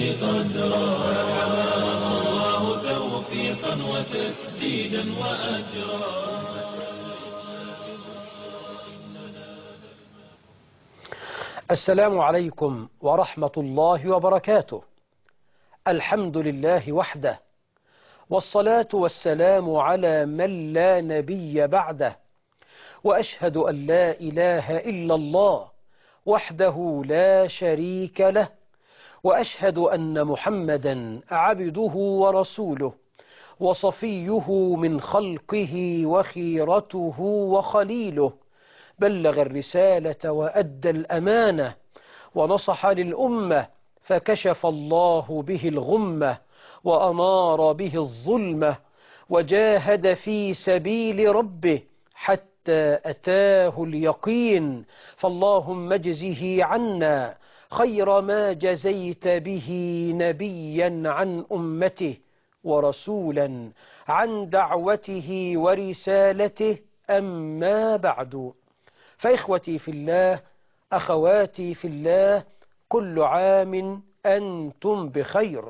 قدرا فحماه الله توفيقا وتسديدا وأجرا السلام عليكم ورحمة الله وبركاته الحمد لله وحده والصلاة والسلام على من لا نبي بعده وأشهد أن لا إله إلا الله وحده لا شريك له وأشهد أن محمدا عبده ورسوله وصفيه من خلقه وخيرته وخليله بلغ الرسالة وأدى الأمانة ونصح للأمة فكشف الله به الغمة وأنار به الظلمة وجاهد في سبيل ربه حتى أتاه اليقين فاللهم اجزه عنا خير ما جزيت به نبيا عن أمته ورسولا عن دعوته ورسالته أما بعد فإخوتي في الله أخواتي في الله كل عام أنتم بخير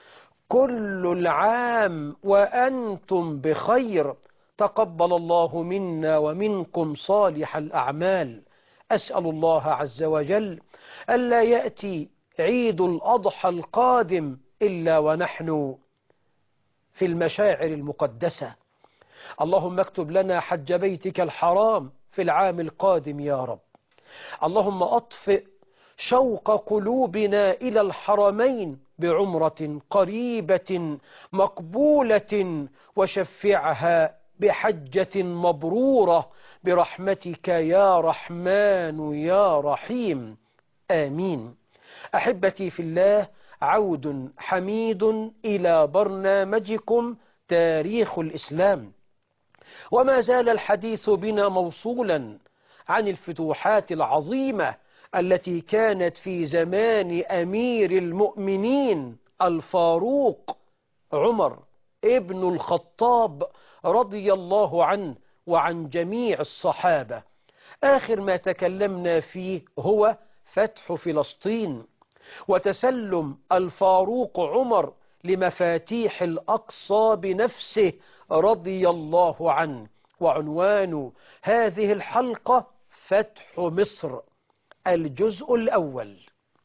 كل العام وأنتم بخير تقبل الله منا ومنكم صالح الأعمال أسأل الله عز وجل ألا يأتي عيد الأضحى القادم إلا ونحن في المشاعر المقدسة اللهم اكتب لنا حج بيتك الحرام في العام القادم يا رب اللهم أطفئ شوق قلوبنا إلى الحرمين بعمرة قريبة مقبولة وشفعها بحجة مبرورة برحمتك يا رحمن يا رحيم آمين أحبتي في الله عود حميد إلى برنامجكم تاريخ الإسلام وما زال الحديث بنا موصولا عن الفتوحات العظيمة التي كانت في زمان أمير المؤمنين الفاروق عمر ابن الخطاب رضي الله عنه وعن جميع الصحابة آخر ما تكلمنا فيه هو فتح فلسطين وتسلم الفاروق عمر لمفاتيح الأقصى بنفسه رضي الله عنه وعنوان هذه الحلقة فتح مصر الجزء الأول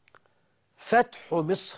فتح مصر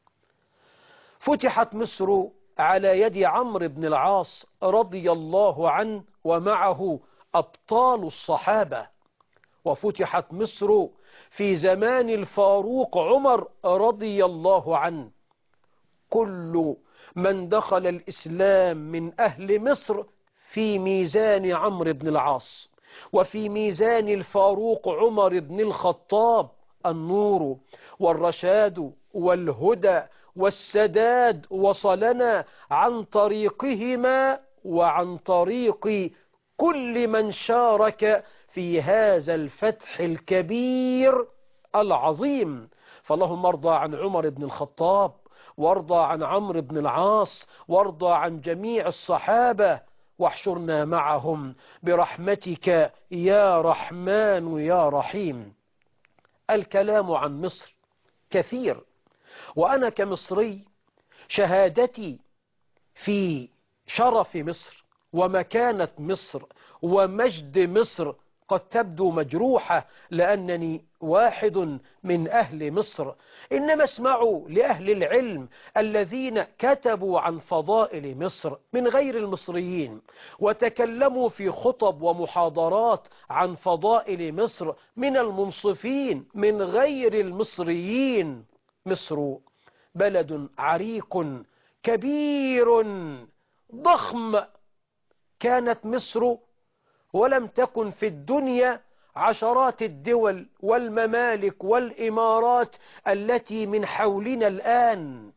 فتحت مصر على يد عمرو بن العاص رضي الله عنه ومعه أبطال الصحابة وفتحت مصر في زمان الفاروق عمر رضي الله عنه كل من دخل الإسلام من أهل مصر في ميزان عمرو بن العاص وفي ميزان الفاروق عمر بن الخطاب النور والرشاد والهدى والسداد وصلنا عن طريقهما وعن طريق كل من شارك في هذا الفتح الكبير العظيم فاللهم ارضى عن عمر بن الخطاب وارضى عن عمرو بن العاص وارضى عن جميع الصحابة واحشرنا معهم برحمتك يا رحمن يا رحيم الكلام عن مصر كثير وأنا كمصري شهادتي في شرف مصر ومكانة مصر ومجد مصر قد تبدو مجروحة لأنني واحد من أهل مصر إنما اسمعوا لأهل العلم الذين كتبوا عن فضائل مصر من غير المصريين وتكلموا في خطب ومحاضرات عن فضائل مصر من المنصفين من غير المصريين مصر بلد عريق كبير ضخم كانت مصر ولم تكن في الدنيا عشرات الدول والممالك والإمارات التي من حولنا الآن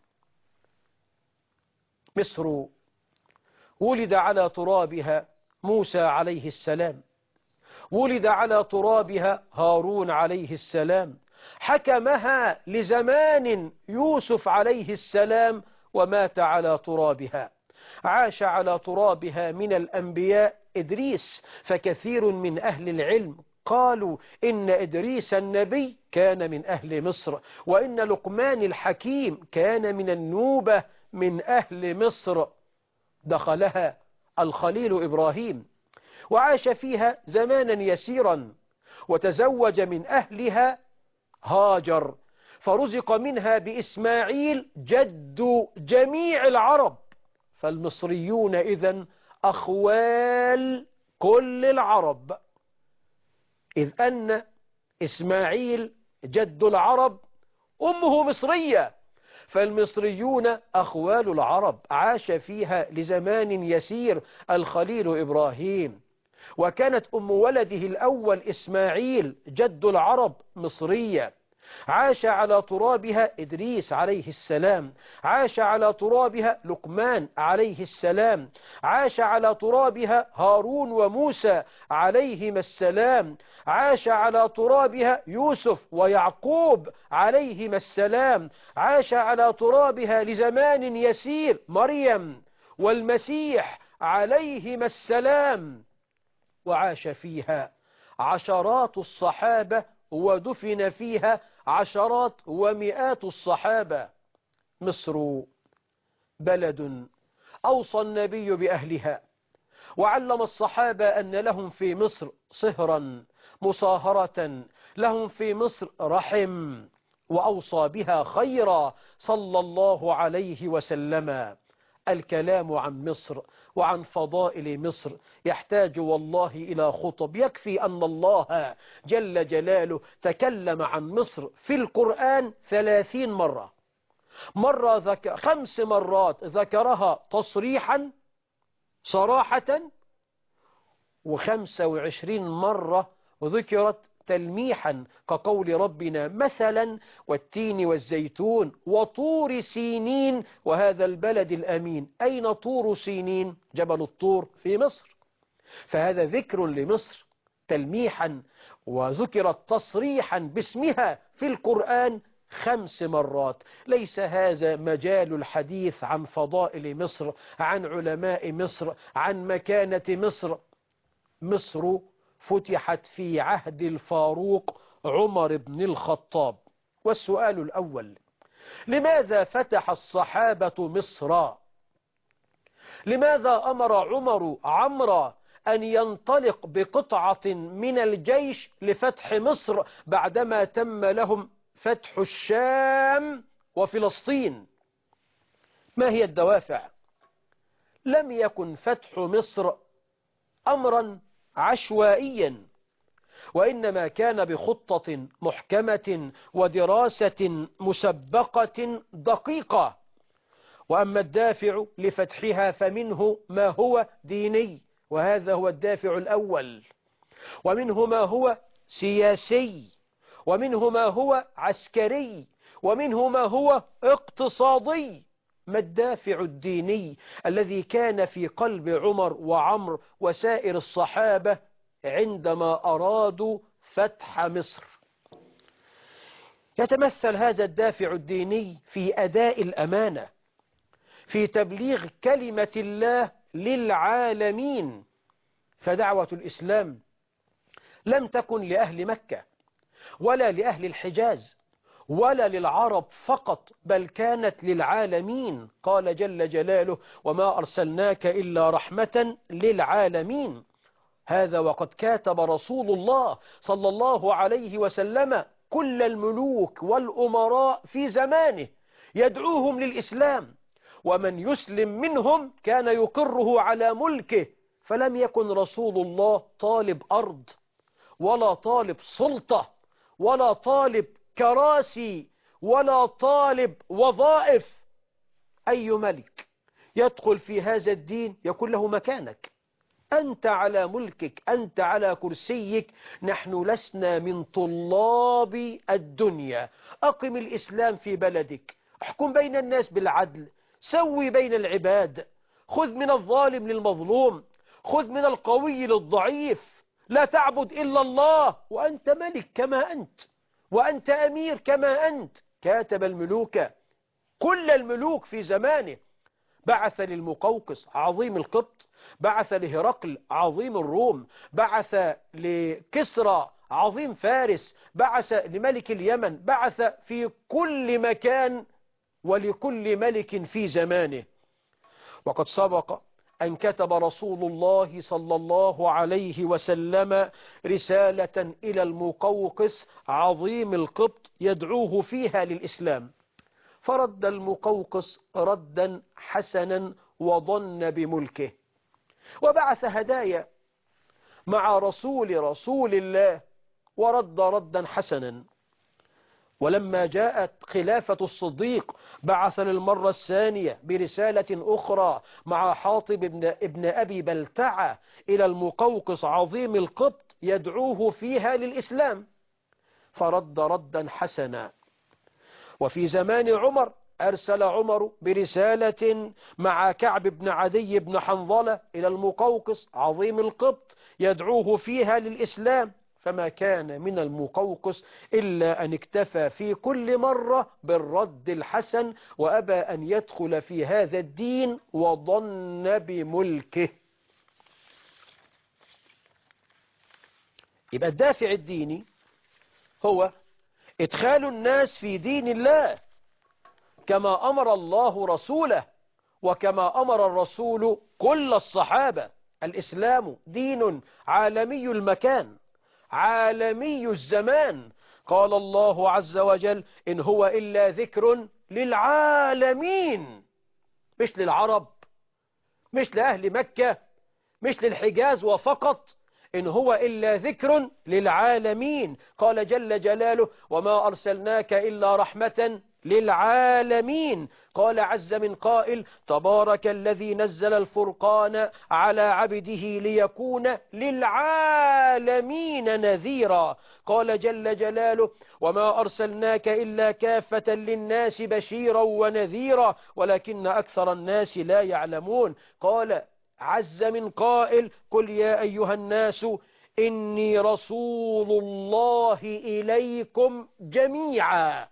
مصر ولد على ترابها موسى عليه السلام ولد على ترابها هارون عليه السلام حكمها لزمان يوسف عليه السلام ومات على ترابها عاش على ترابها من الأنبياء إدريس فكثير من أهل العلم قالوا إن إدريس النبي كان من أهل مصر وإن لقمان الحكيم كان من النوبة من أهل مصر دخلها الخليل إبراهيم وعاش فيها زمانا يسيرا وتزوج من أهلها هاجر فرزق منها بإسماعيل جد جميع العرب فالمصريون إذن أخوال كل العرب إذ أن إسماعيل جد العرب أمه مصرية فالمصريون أخوال العرب عاش فيها لزمان يسير الخليل إبراهيم وكانت أم ولده الأول إسماعيل جد العرب مصرية عاش على ترابها إدريس عليه السلام عاش على ترابها لقمان عليه السلام عاش على ترابها هارون وموسى عليهما السلام عاش على ترابها يوسف ويعقوب عليهما السلام عاش على ترابها لزمان يسير مريم والمسيح عليهما السلام وعاش فيها عشرات الصحابة ودفن فيها عشرات ومئات الصحابة مصر بلد أوصى النبي بأهلها وعلم الصحابة أن لهم في مصر صهرا مصاهرة لهم في مصر رحم وأوصى بها خيرا صلى الله عليه وسلم الكلام عن مصر وعن فضائل مصر يحتاج والله إلى خطب يكفي أن الله جل جلاله تكلم عن مصر في القرآن ثلاثين مرة مرة ذك... خمس مرات ذكرها تصريحا صراحة وخمسة وعشرين مرة ذكرت تلميحا كقول ربنا مثلا والتين والزيتون وطور سينين وهذا البلد الأمين أين طور سينين جبل الطور في مصر فهذا ذكر لمصر تلميحا وذكرت تصريحا باسمها في القرآن خمس مرات ليس هذا مجال الحديث عن فضائل مصر عن علماء مصر عن مكانة مصر مصر فتحت في عهد الفاروق عمر بن الخطاب والسؤال الأول لماذا فتح الصحابة مصر لماذا أمر عمر عمرا أن ينطلق بقطعة من الجيش لفتح مصر بعدما تم لهم فتح الشام وفلسطين ما هي الدوافع لم يكن فتح مصر أمرا عشوائيا وإنما كان بخطة محكمة ودراسة مسبقة دقيقة وأما الدافع لفتحها فمنه ما هو ديني وهذا هو الدافع الأول ومنه ما هو سياسي ومنه ما هو عسكري ومنه ما هو اقتصادي ما الدافع الديني الذي كان في قلب عمر وعمر وسائر الصحابة عندما أرادوا فتح مصر يتمثل هذا الدافع الديني في أداء الأمانة في تبليغ كلمة الله للعالمين فدعوة الإسلام لم تكن لأهل مكة ولا لأهل الحجاز ولا للعرب فقط بل كانت للعالمين قال جل جلاله وما أرسلناك إلا رحمة للعالمين هذا وقد كاتب رسول الله صلى الله عليه وسلم كل الملوك والأمراء في زمانه يدعوهم للإسلام ومن يسلم منهم كان يقره على ملكه فلم يكن رسول الله طالب أرض ولا طالب سلطة ولا طالب كراسي ولا طالب وظائف أي ملك يدخل في هذا الدين يكون له مكانك أنت على ملكك أنت على كرسيك نحن لسنا من طلاب الدنيا أقم الإسلام في بلدك احكم بين الناس بالعدل سوي بين العباد خذ من الظالم للمظلوم خذ من القوي للضعيف لا تعبد إلا الله وأنت ملك كما أنت وأنت أمير كما أنت كاتب الملوك كل الملوك في زمانه بعث للمقوقس عظيم القبط بعث لهرقل عظيم الروم بعث لكسرى عظيم فارس بعث لملك اليمن بعث في كل مكان ولكل ملك في زمانه وقد سبق أن كتب رسول الله صلى الله عليه وسلم رسالة إلى المقوقس عظيم القبط يدعوه فيها للإسلام فرد المقوقس ردا حسنا وظن بملكه وبعث هدايا مع رسول رسول الله ورد ردا حسنا ولما جاءت خلافة الصديق بعث للمرة الثانية برسالة أخرى مع حاطب ابن, ابن أبي بلتعة إلى المقوقس عظيم القبط يدعوه فيها للإسلام فرد ردا حسنا وفي زمان عمر أرسل عمر برسالة مع كعب بن عدي بن حنظلة إلى المقوقس عظيم القبط يدعوه فيها للإسلام فما كان من المقوقس إلا أن اكتفى في كل مرة بالرد الحسن وأبى أن يدخل في هذا الدين وظن بملكه يبقى الدافع الديني هو إدخال الناس في دين الله كما أمر الله رسوله وكما أمر الرسول كل الصحابة الإسلام دين عالمي المكان عالمي الزمان قال الله عز وجل إن هو إلا ذكر للعالمين مش للعرب مش لأهل مكة مش للحجاز وفقط إن هو إلا ذكر للعالمين قال جل جلاله وما أرسلناك إلا رحمة للعالمين قال عز من قائل تبارك الذي نزل الفرقان على عبده ليكون للعالمين نذيرا قال جل جلاله وما أرسلناك إلا كافة للناس بشيرا ونذيرا ولكن أكثر الناس لا يعلمون قال عز من قائل قل يا أيها الناس إني رسول الله إليكم جميعا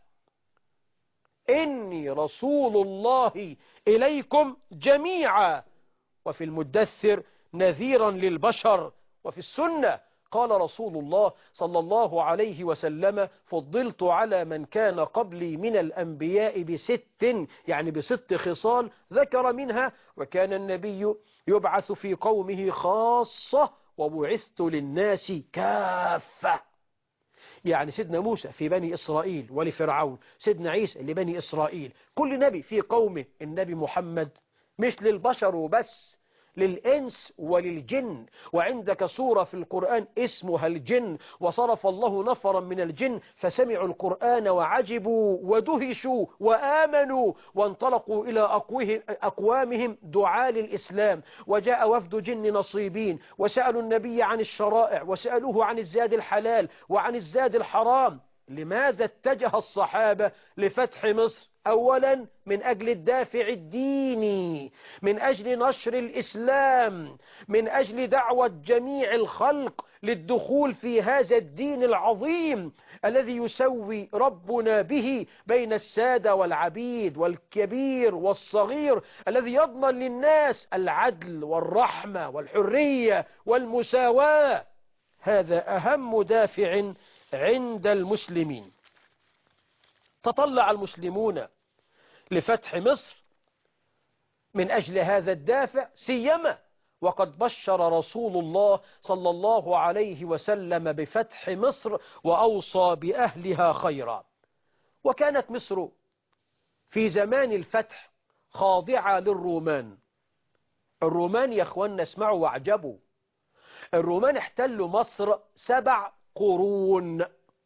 إني رسول الله إليكم جميعا وفي المدثر نذيرا للبشر وفي السنة قال رسول الله صلى الله عليه وسلم فضلت على من كان قبلي من الأنبياء بست يعني بست خصال ذكر منها وكان النبي يبعث في قومه خاصة وبعثت للناس كافة يعني سيدنا موسى في بني إسرائيل ولفرعون سيدنا عيسى لبني إسرائيل كل نبي في قومه النبي محمد مش للبشر وبس للإنس وللجن وعندك سورة في القرآن اسمها الجن وصرف الله نفرا من الجن فسمعوا القرآن وعجبوا ودهشوا وآمنوا وانطلقوا إلى أقوامهم دعاء للإسلام وجاء وفد جن نصيبين وسألوا النبي عن الشرائع وسألوه عن الزاد الحلال وعن الزاد الحرام لماذا اتجه الصحابة لفتح مصر أولا من أجل الدافع الديني من أجل نشر الإسلام من أجل دعوة جميع الخلق للدخول في هذا الدين العظيم الذي يسوي ربنا به بين السادة والعبيد والكبير والصغير الذي يضمن للناس العدل والرحمة والحرية والمساواة هذا أهم دافع عند المسلمين تطلع المسلمون لفتح مصر من أجل هذا الدافع سيما وقد بشر رسول الله صلى الله عليه وسلم بفتح مصر وأوصى بأهلها خيرا وكانت مصر في زمان الفتح خاضعة للرومان الرومان يا أخوانا اسمعوا واعجبوا الرومان احتلوا مصر سبع قرون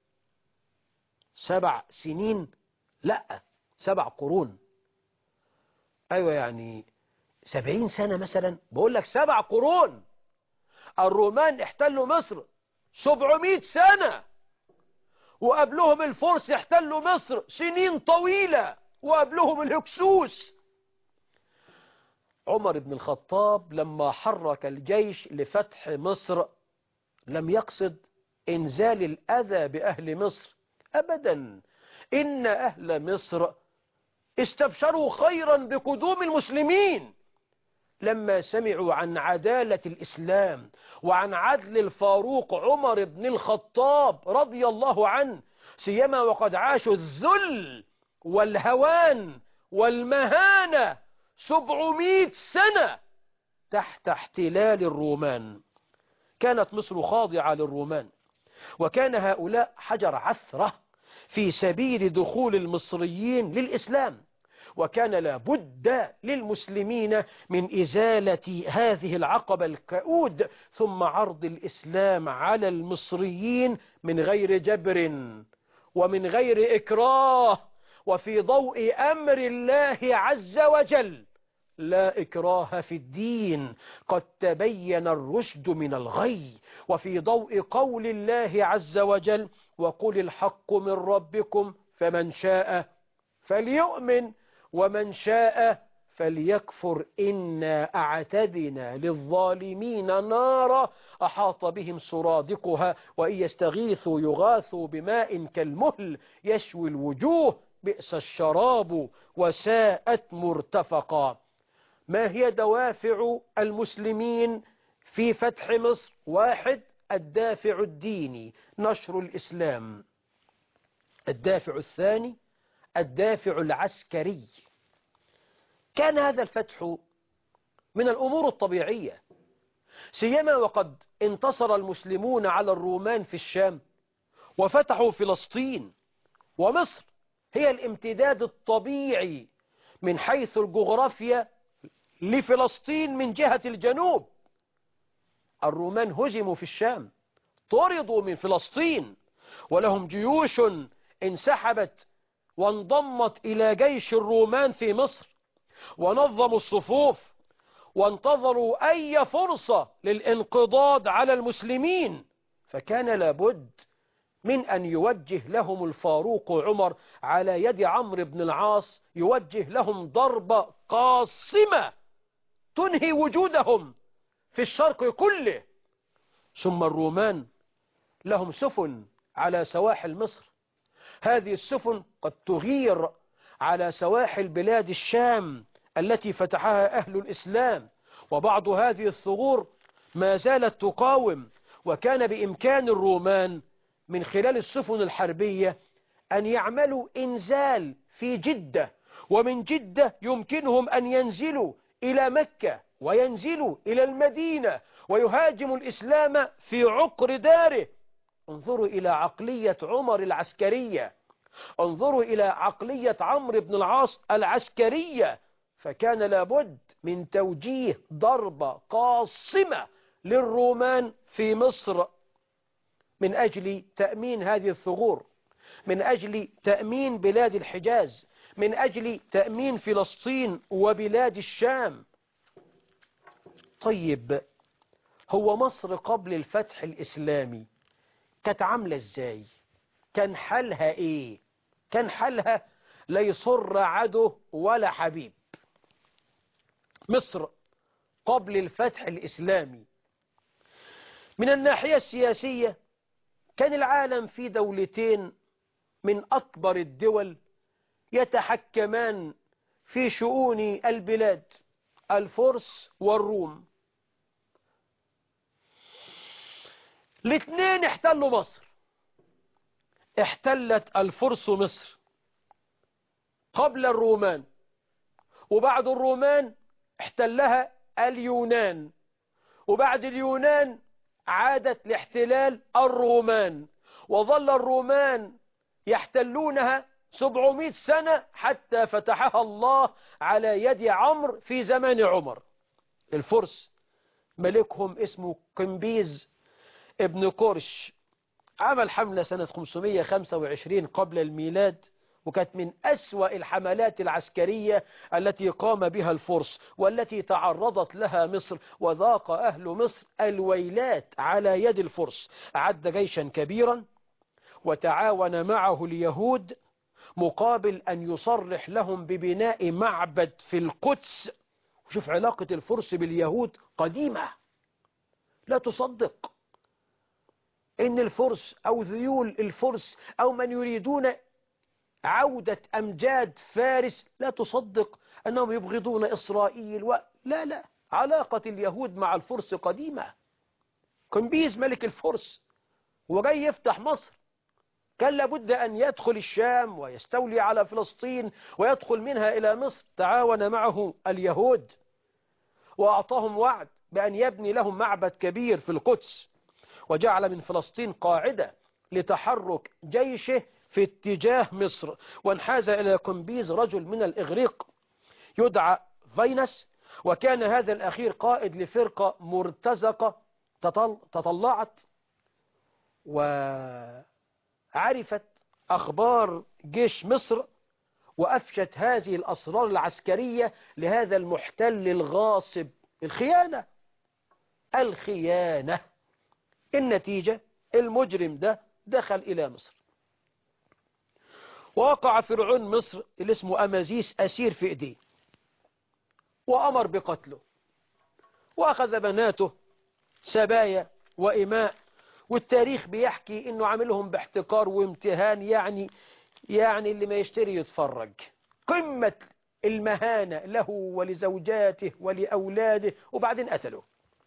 سبع سنين لا سبع قرون أيوة يعني سبعين سنة مثلا بقول لك سبع قرون الرومان احتلوا مصر سبعمائة سنة وقبلهم الفرس احتلوا مصر سنين طويلة وقبلهم الهكسوس عمر بن الخطاب لما حرك الجيش لفتح مصر لم يقصد إنزال الأذى بأهل مصر أبدا إن أهل مصر استبشروا خيرا بقدوم المسلمين لما سمعوا عن عدالة الإسلام وعن عدل الفاروق عمر بن الخطاب رضي الله عنه سيما وقد عاشوا الذل والهوان والمهانة سبعمائة سنة تحت احتلال الرومان كانت مصر خاضعة للرومان وكان هؤلاء حجر عثرة في سبيل دخول المصريين للإسلام وكان لابد للمسلمين من إزالة هذه العقبة الكؤود ثم عرض الإسلام على المصريين من غير جبر ومن غير إكراه وفي ضوء أمر الله عز وجل لا إكراه في الدين قد تبين الرشد من الغي وفي ضوء قول الله عز وجل وقل الحق من ربكم فمن شاء فليؤمن ومن شاء فليكفر إنا أعتدنا للظالمين نارا أحاط بهم سرادقها وإن يستغيثوا يغاثوا بماء كالمهل يشوي الوجوه بئس الشراب وساءت مرتفقا ما هي دوافع المسلمين في فتح مصر واحد الدافع الديني نشر الإسلام الدافع الثاني الدافع العسكري كان هذا الفتح من الأمور الطبيعية سيما وقد انتصر المسلمون على الرومان في الشام وفتحوا فلسطين ومصر هي الامتداد الطبيعي من حيث الجغرافيا لفلسطين من جهة الجنوب الرومان هزموا في الشام طردوا من فلسطين ولهم جيوش انسحبت وانضمت إلى جيش الرومان في مصر ونظموا الصفوف وانتظروا أي فرصة للانقضاض على المسلمين فكان لابد من أن يوجه لهم الفاروق عمر على يد عمرو بن العاص يوجه لهم ضربة قاصمة تنهي وجودهم في الشرق كله ثم الرومان لهم سفن على سواحل مصر هذه السفن قد تغير على سواحل بلاد الشام التي فتحها أهل الإسلام وبعض هذه الثغور ما زالت تقاوم وكان بإمكان الرومان من خلال السفن الحربية أن يعملوا إنزال في جدة ومن جدة يمكنهم أن ينزلوا إلى مكة وينزلوا إلى المدينة ويهاجموا الإسلام في عقر داره انظروا إلى عقلية عمر العسكرية انظروا إلى عقلية عمرو بن العاص العسكرية فكان لابد من توجيه ضربة قاصمة للرومان في مصر من أجل تأمين هذه الثغور من أجل تأمين بلاد الحجاز من أجل تأمين فلسطين وبلاد الشام طيب هو مصر قبل الفتح الإسلامي كانت عاملة ازاي كان حالها ايه كان حالها لا يصر عدو ولا حبيب مصر قبل الفتح الإسلامي من الناحية السياسية كان العالم في دولتين من أكبر الدول يتحكمان في شؤون البلاد الفرس والروم الاثنين احتلوا مصر احتلت الفرس مصر قبل الرومان وبعد الرومان احتلها اليونان وبعد اليونان عادت لاحتلال الرومان وظل الرومان يحتلونها 700 سنة حتى فتحها الله على يد عمرو في زمان عمر الفرس ملكهم اسمه قنبيز ابن قرش عمل حملة سنة 525 قبل الميلاد وكانت من أسوأ الحملات العسكرية التي قام بها الفرس والتي تعرضت لها مصر وذاق أهل مصر الويلات على يد الفرس أعد جيشا كبيرا وتعاون معه اليهود مقابل أن يصرح لهم ببناء معبد في القدس وشوف علاقة الفرس باليهود قديمة لا تصدق إن الفرس أو ذيول الفرس أو من يريدون عودة أمجاد فارس لا تصدق أنهم يبغضون إسرائيل و... لا لا علاقة اليهود مع الفرس قديمة كنبيز ملك الفرس هو جاي يفتح مصر كان لابد أن يدخل الشام ويستولي على فلسطين ويدخل منها إلى مصر تعاون معه اليهود وأعطاهم وعد بأن يبني لهم معبد كبير في القدس وجعل من فلسطين قاعدة لتحرك جيشه في اتجاه مصر وانحاز إلى كنبيز رجل من الإغريق يدعى فينس وكان هذا الأخير قائد لفرقة مرتزقة تطلعت وعرفت أخبار جيش مصر وأفشت هذه الأسرار العسكرية لهذا المحتل الغاصب الخيانة الخيانة النتيجة المجرم ده دخل إلى مصر ووقع فرعون مصر اللي اسمه أمازيس أسير في إيديه وأمر بقتله وأخذ بناته سبايا وإماء والتاريخ بيحكي إنه عملهم باحتقار وامتهان يعني يعني اللي ما يشتري يتفرج قمة المهانة له ولزوجاته ولأولاده وبعدين قتله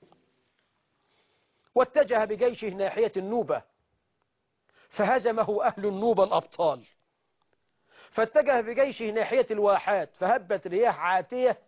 واتجه بجيشه ناحية النوبة فهزمه أهل النوبة الأبطال فاتجه بجيشه ناحية الواحات فهبت رياح عاتية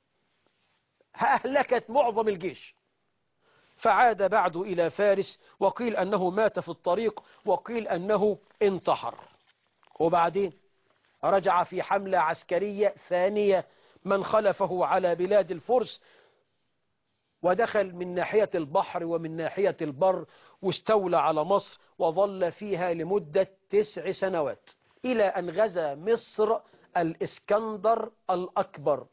أهلكت معظم الجيش فعاد بعد إلى فارس وقيل أنه مات في الطريق وقيل أنه انتحر وبعدين رجع في حملة عسكرية ثانية من خلفه على بلاد الفرس ودخل من ناحية البحر ومن ناحية البر واستولى على مصر وظل فيها لمدة تسع سنوات إلى أن غزا مصر الإسكندر الأكبر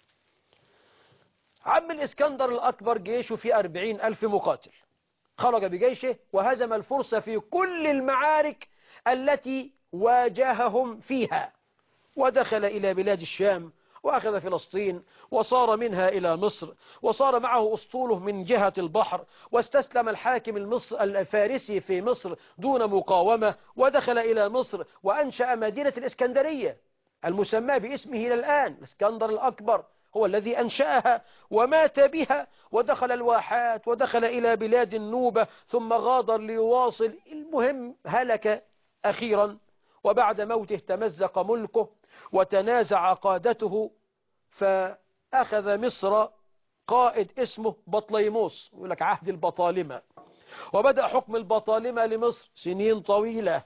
عم الإسكندر الأكبر جيشه في أربعين ألف مقاتل خرج بجيشه وهزم الفرس في كل المعارك التي واجههم فيها ودخل إلى بلاد الشام وأخذ فلسطين وصار منها إلى مصر وصار معه أسطوله من جهة البحر واستسلم الحاكم المصر الفارسي في مصر دون مقاومة ودخل إلى مصر وأنشأ مدينة الإسكندرية المسمى باسمه إلى الآن الإسكندر الأكبر هو الذي أنشأها ومات بها ودخل الواحات ودخل إلى بلاد النوبة ثم غادر ليواصل المهم هلك أخيرا وبعد موته تمزق ملكه وتنازع قادته فأخذ مصر قائد اسمه بطليموس يقول لك عهد البطالمة وبدأ حكم البطالمة لمصر سنين طويلة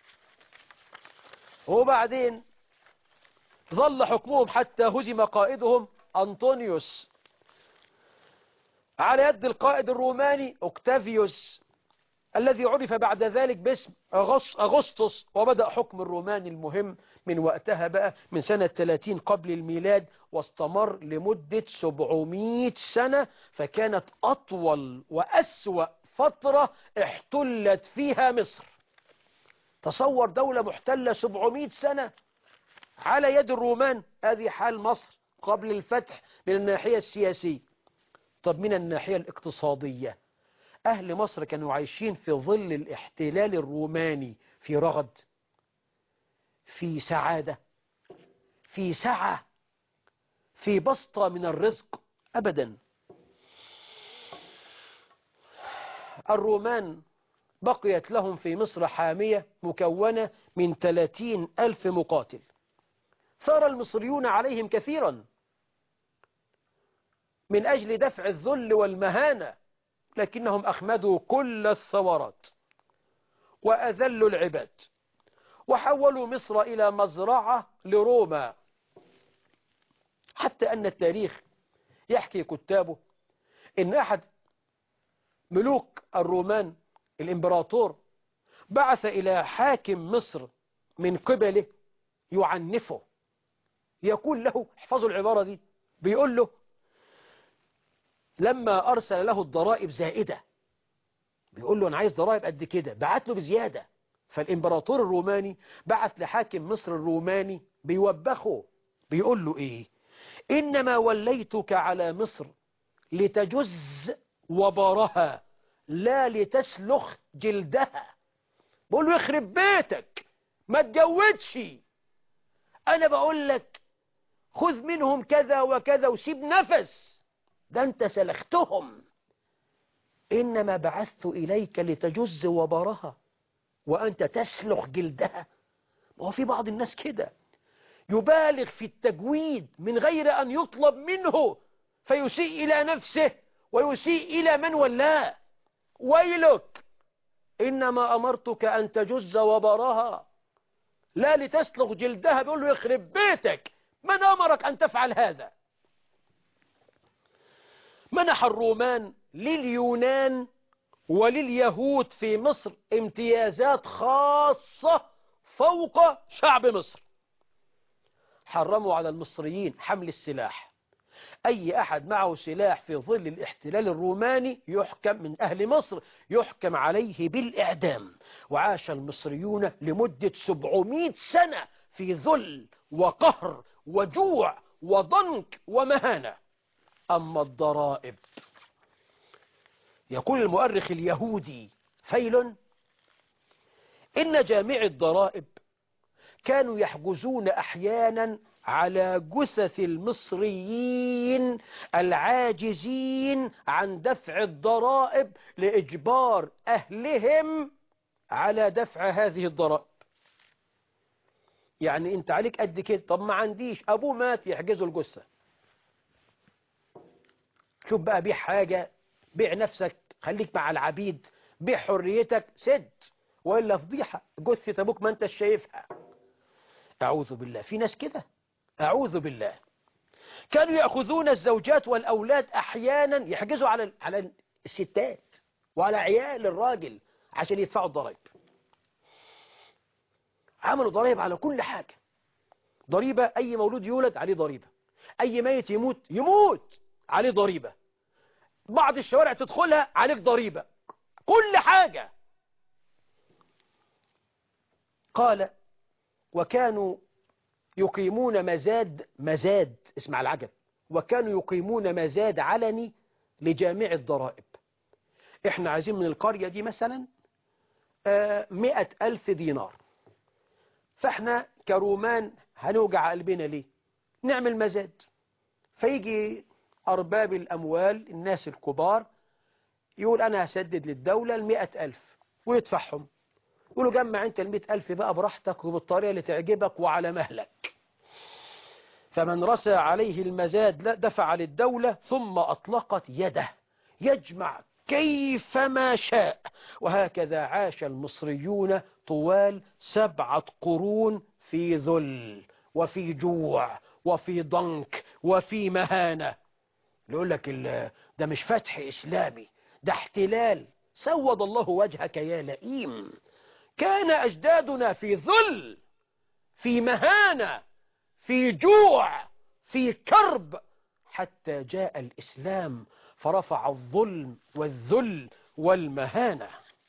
وبعدين ظل حكمهم حتى هزم قائدهم أنطونيوس على يد القائد الروماني أكتافيوس الذي عرف بعد ذلك باسم أغسطس وبدأ حكم الرومان المهم من وقتها بقى من سنة 30 قبل الميلاد واستمر لمدة 700 سنة فكانت أطول وأسوأ فترة احتلت فيها مصر تصور دولة محتلة 700 سنة على يد الرومان هذه حال مصر قبل الفتح من الناحية السياسية طب من الناحية الاقتصادية أهل مصر كانوا عايشين في ظل الاحتلال الروماني في رغد في سعادة في سعة في بسطة من الرزق أبدا الرومان بقيت لهم في مصر حامية مكونة من 30 ألف مقاتل ثار المصريون عليهم كثيرا من أجل دفع الذل والمهانة لكنهم أخمدوا كل الثورات وأذلوا العباد وحولوا مصر إلى مزرعة لروما حتى أن التاريخ يحكي كتابه إن أحد ملوك الرومان الإمبراطور بعث إلى حاكم مصر من قبله يعنفه يقول له احفظوا العبارة دي بيقول له لما أرسل له الضرائب زائدة بيقول له أنا عايز ضرائب قد كده بعت له بزيادة فالإمبراطور الروماني بعت لحاكم مصر الروماني بيوبخه بيقول له إيه إنما وليتك على مصر لتجز وبرها لا لتسلخ جلدها بقول له يخرب بيتك ما تجودش أنا بقول لك خذ منهم كذا وكذا وسيب نفس ده أنت سلختهم إنما بعثت إليك لتجز وبرها وأنت تسلخ جلدها وهو في بعض الناس كده يبالغ في التجويد من غير أن يطلب منه فيسيء إلى نفسه ويسيء إلى من ولاه ويلك إنما أمرتك أن تجز وبرها لا لتسلخ جلدها بيقول له يخرب بيتك من أمرك أن تفعل هذا منح الرومان لليونان ولليهود في مصر امتيازات خاصة فوق شعب مصر حرموا على المصريين حمل السلاح أي أحد معه سلاح في ظل الاحتلال الروماني يحكم من أهل مصر يحكم عليه بالإعدام وعاش المصريون لمدة 700 سنة في ذل وقهر وجوع وضنك ومهانة أما الضرائب يقول المؤرخ اليهودي فيل إن جامع الضرائب كانوا يحجزون أحيانا على جثث المصريين العاجزين عن دفع الضرائب لإجبار أهلهم على دفع هذه الضرائب يعني انت عليك قد كده طب ما عنديش ابوه مات يحجزوا الجثة شوف بقى بيع حاجة بيع نفسك خليك مع العبيد بيع حريتك سد وإلا فضيحة جثة أبوك ما أنت شايفها أعوذ بالله في ناس كده أعوذ بالله كانوا يأخذون الزوجات والأولاد أحيانا يحجزوا على على الستات وعلى عيال الراجل عشان يدفعوا الضرائب عملوا ضرائب على كل حاجة ضريبة أي مولود يولد عليه ضريبة أي ميت يموت يموت عليه ضريبة بعض الشوارع تدخلها عليك ضريبة كل حاجة قال وكانوا يقيمون مزاد مزاد اسمع العجب وكانوا يقيمون مزاد علني لجامع الضرائب احنا عايزين من القرية دي مثلا مئة ألف دينار فاحنا كرومان هنوجع قلبنا ليه نعمل مزاد فيجي أرباب الأموال الناس الكبار يقول أنا هسدد للدولة المئة ألف ويدفعهم يقولوا جمع أنت المئة ألف بقى براحتك وبالطريقة اللي تعجبك وعلى مهلك فمن رسى عليه المزاد دفع للدولة ثم أطلقت يده يجمع كيفما شاء وهكذا عاش المصريون طوال سبعة قرون في ذل وفي جوع وفي ضنك وفي مهانة يقول لك ده مش فتح إسلامي ده احتلال سود الله وجهك يا لئيم كان أجدادنا في ذل في مهانة في جوع في كرب حتى جاء الإسلام فرفع الظلم والذل والمهانة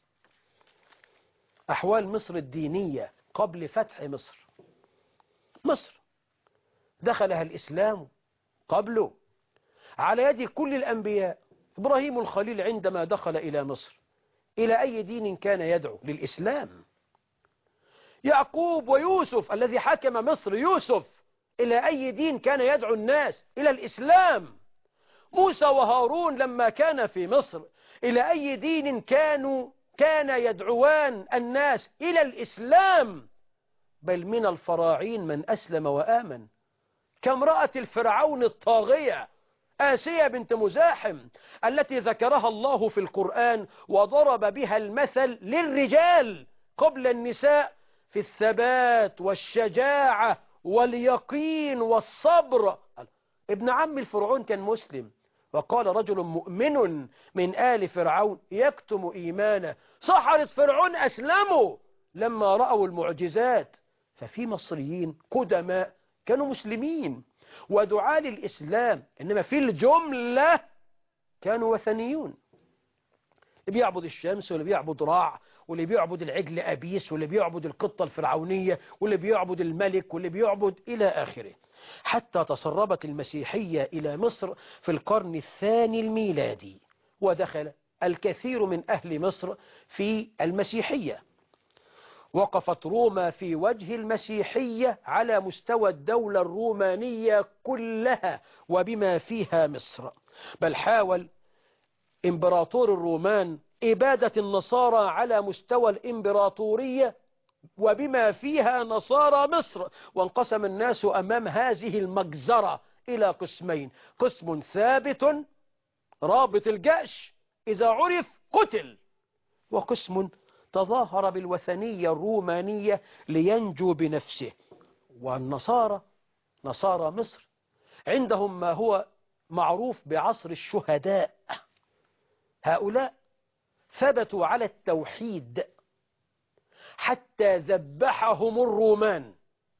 أحوال مصر الدينية قبل فتح مصر مصر دخلها الإسلام قبله على يد كل الأنبياء إبراهيم الخليل عندما دخل إلى مصر إلى أي دين كان يدعو للإسلام يعقوب ويوسف الذي حكم مصر يوسف إلى أي دين كان يدعو الناس إلى الإسلام موسى وهارون لما كان في مصر إلى أي دين كانوا كان يدعوان الناس إلى الإسلام بل من الفراعين من أسلم وآمن كامرأة الفرعون الطاغية آسية بنت مزاحم التي ذكرها الله في القرآن وضرب بها المثل للرجال قبل النساء في الثبات والشجاعة واليقين والصبر ابن عم الفرعون كان مسلم وقال رجل مؤمن من آل فرعون يكتم إيمانه سحرة فرعون أسلموا لما رأوا المعجزات ففي مصريين قدماء كانوا مسلمين ودعاء للإسلام إنما في الجملة كانوا وثنيون اللي بيعبد الشمس واللي بيعبد راع واللي بيعبد العجل أبيس واللي بيعبد القطة الفرعونية واللي بيعبد الملك واللي بيعبد إلى آخره حتى تسربت المسيحية إلى مصر في القرن الثاني الميلادي ودخل الكثير من أهل مصر في المسيحية وقفت روما في وجه المسيحية على مستوى الدولة الرومانية كلها وبما فيها مصر بل حاول إمبراطور الرومان إبادة النصارى على مستوى الإمبراطورية وبما فيها نصارى مصر وانقسم الناس أمام هذه المجزرة إلى قسمين قسم ثابت رابط الجأش إذا عرف قتل وقسم تظاهر بالوثنية الرومانية لينجو بنفسه والنصارى نصارى مصر عندهم ما هو معروف بعصر الشهداء هؤلاء ثبتوا على التوحيد حتى ذبحهم الرومان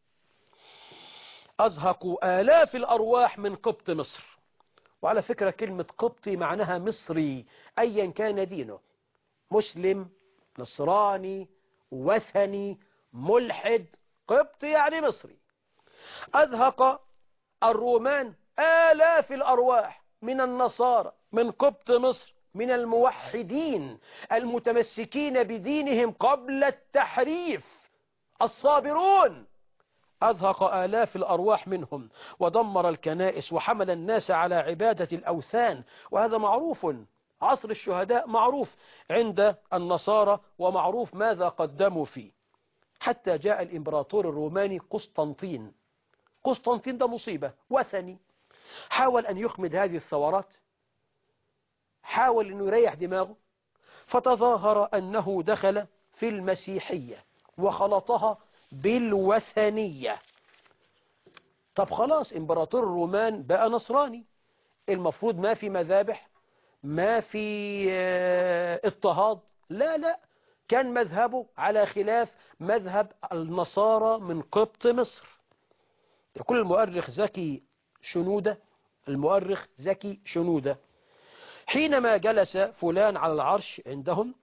أزهقوا آلاف الأرواح من قبط مصر وعلى فكرة كلمة قبطي معناها مصري أيا كان دينه مسلم نصراني وثني ملحد قبطي يعني مصري أزهق الرومان آلاف الأرواح من النصارى من قبط مصر من الموحدين المتمسكين بدينهم قبل التحريف الصابرون أذهق آلاف الأرواح منهم ودمر الكنائس وحمل الناس على عبادة الأوثان وهذا معروف عصر الشهداء معروف عند النصارى ومعروف ماذا قدموا فيه حتى جاء الإمبراطور الروماني قسطنطين قسطنطين ده مصيبة وثني حاول أن يخمد هذه الثورات حاول أنه يريح دماغه فتظاهر أنه دخل في المسيحية وخلطها بالوثنية طب خلاص إمبراطور الرومان بقى نصراني المفروض ما في مذابح ما في اضطهاد لا لا كان مذهبه على خلاف مذهب النصارى من قبط مصر يقول المؤرخ زكي شنودة المؤرخ زكي شنودة حينما جلس فلان على العرش عندهم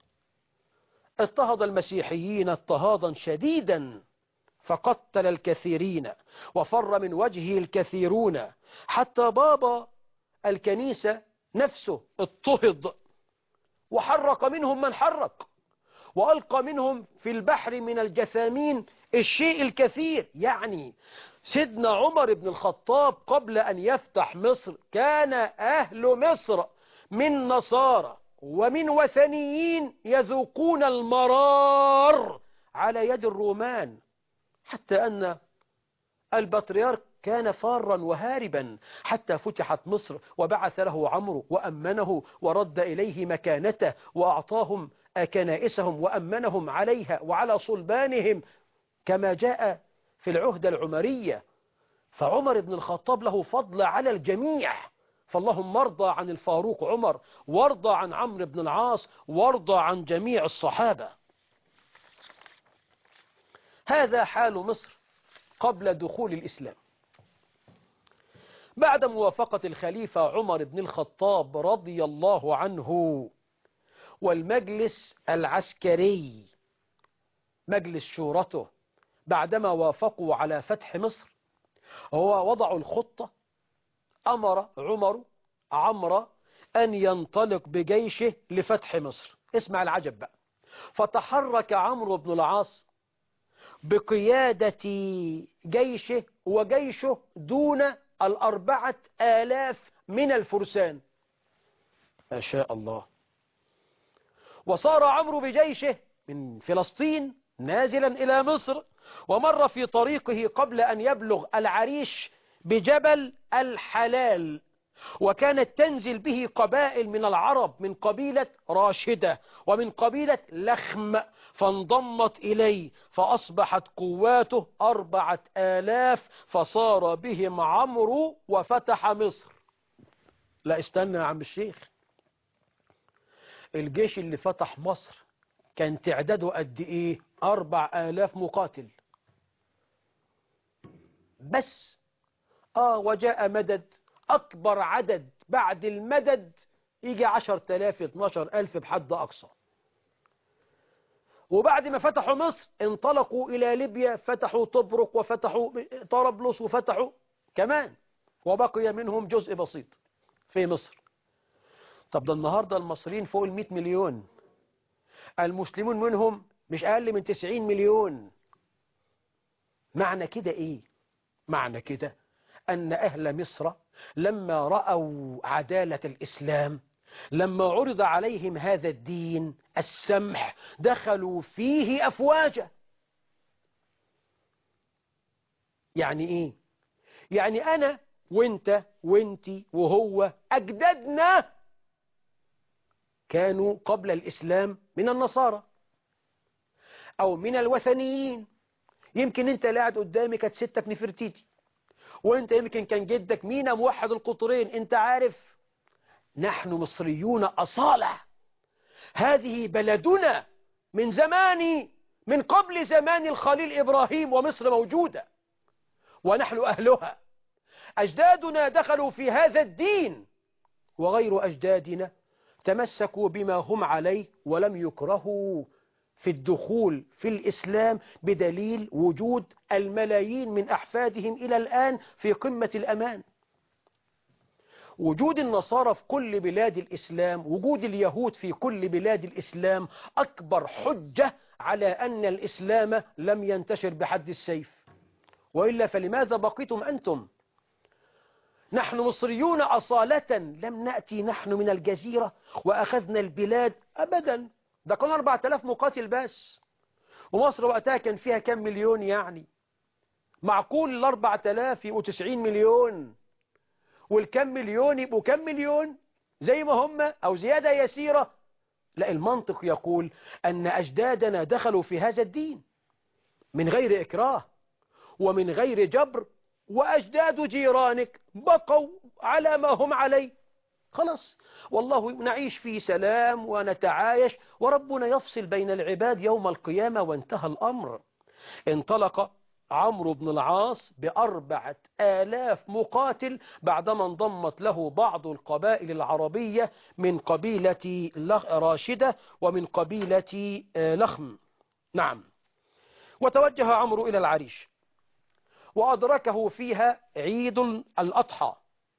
اضطهد المسيحيين اضطهادا شديدا فقتل الكثيرين وفر من وجهه الكثيرون حتى بابا الكنيسة نفسه اضطهد وحرق منهم من حرق وألقى منهم في البحر من الجثامين الشيء الكثير يعني سيدنا عمر بن الخطاب قبل أن يفتح مصر كان أهل مصر من نصارى ومن وثنيين يذوقون المرار على يد الرومان حتى أن البطريرك كان فارا وهاربا حتى فتحت مصر وبعث له عمرو وأمنه ورد إليه مكانته وأعطاهم كنائسهم وأمنهم عليها وعلى صلبانهم كما جاء في العهد العمرية فعمر بن الخطاب له فضل على الجميع فاللهم ارضى عن الفاروق عمر وارضى عن عمرو بن العاص وارضى عن جميع الصحابة هذا حال مصر قبل دخول الإسلام بعد موافقة الخليفة عمر بن الخطاب رضي الله عنه والمجلس العسكري مجلس شورته بعدما وافقوا على فتح مصر هو وضعوا الخطة أمر عمر عمرو أن ينطلق بجيشه لفتح مصر اسمع العجب بقى فتحرك عمرو بن العاص بقيادة جيشه وجيشه دون الأربعة آلاف من الفرسان ما شاء الله وصار عمرو بجيشه من فلسطين نازلا إلى مصر ومر في طريقه قبل أن يبلغ العريش بجبل الحلال وكانت تنزل به قبائل من العرب من قبيلة راشدة ومن قبيلة لخم فانضمت إليه فأصبحت قواته أربعة آلاف فصار بهم عمرو وفتح مصر لا استنى يا عم الشيخ الجيش اللي فتح مصر كان تعداده قد ايه أربع آلاف مقاتل بس آه وجاء مدد أكبر عدد بعد المدد يجي عشر تلاف اتناشر ألف بحد أقصى وبعد ما فتحوا مصر انطلقوا إلى ليبيا فتحوا طبرق وفتحوا طرابلس وفتحوا كمان وبقي منهم جزء بسيط في مصر طب ده النهاردة المصريين فوق المئة مليون المسلمون منهم مش أقل من 90 مليون معنى كده إيه معنى كده أن أهل مصر لما رأوا عدالة الإسلام لما عرض عليهم هذا الدين السمح دخلوا فيه أفواجا يعني إيه يعني أنا وانت وانتي وهو أجدادنا كانوا قبل الإسلام من النصارى أو من الوثنيين يمكن انت اللي قاعد قدامي كانت ستك نفرتيتي وانت يمكن كان جدك مينا موحد القطرين انت عارف نحن مصريون أصالة هذه بلدنا من زمان من قبل زمان الخليل إبراهيم ومصر موجودة ونحن أهلها أجدادنا دخلوا في هذا الدين وغير أجدادنا تمسكوا بما هم عليه ولم يكرهوا في الدخول في الإسلام بدليل وجود الملايين من أحفادهم إلى الآن في قمة الأمان وجود النصارى في كل بلاد الإسلام وجود اليهود في كل بلاد الإسلام أكبر حجة على أن الإسلام لم ينتشر بحد السيف وإلا فلماذا بقيتم أنتم نحن مصريون أصالة لم نأتي نحن من الجزيرة وأخذنا البلاد أبدا ده كان 4000 مقاتل بس ومصر وقتها كان فيها كم مليون يعني معقول ال 4000 يبقوا 90 مليون والكم مليون يبقوا كم مليون زي ما هم أو زيادة يسيرة لا المنطق يقول أن أجدادنا دخلوا في هذا الدين من غير إكراه ومن غير جبر وأجداد جيرانك بقوا على ما هم عليه خلاص والله نعيش في سلام ونتعايش وربنا يفصل بين العباد يوم القيامة وانتهى الأمر انطلق عمرو بن العاص بأربعة آلاف مقاتل بعدما انضمت له بعض القبائل العربية من قبيلة راشدة ومن قبيلة لخم نعم وتوجه عمرو إلى العريش وأدركه فيها عيد الأضحى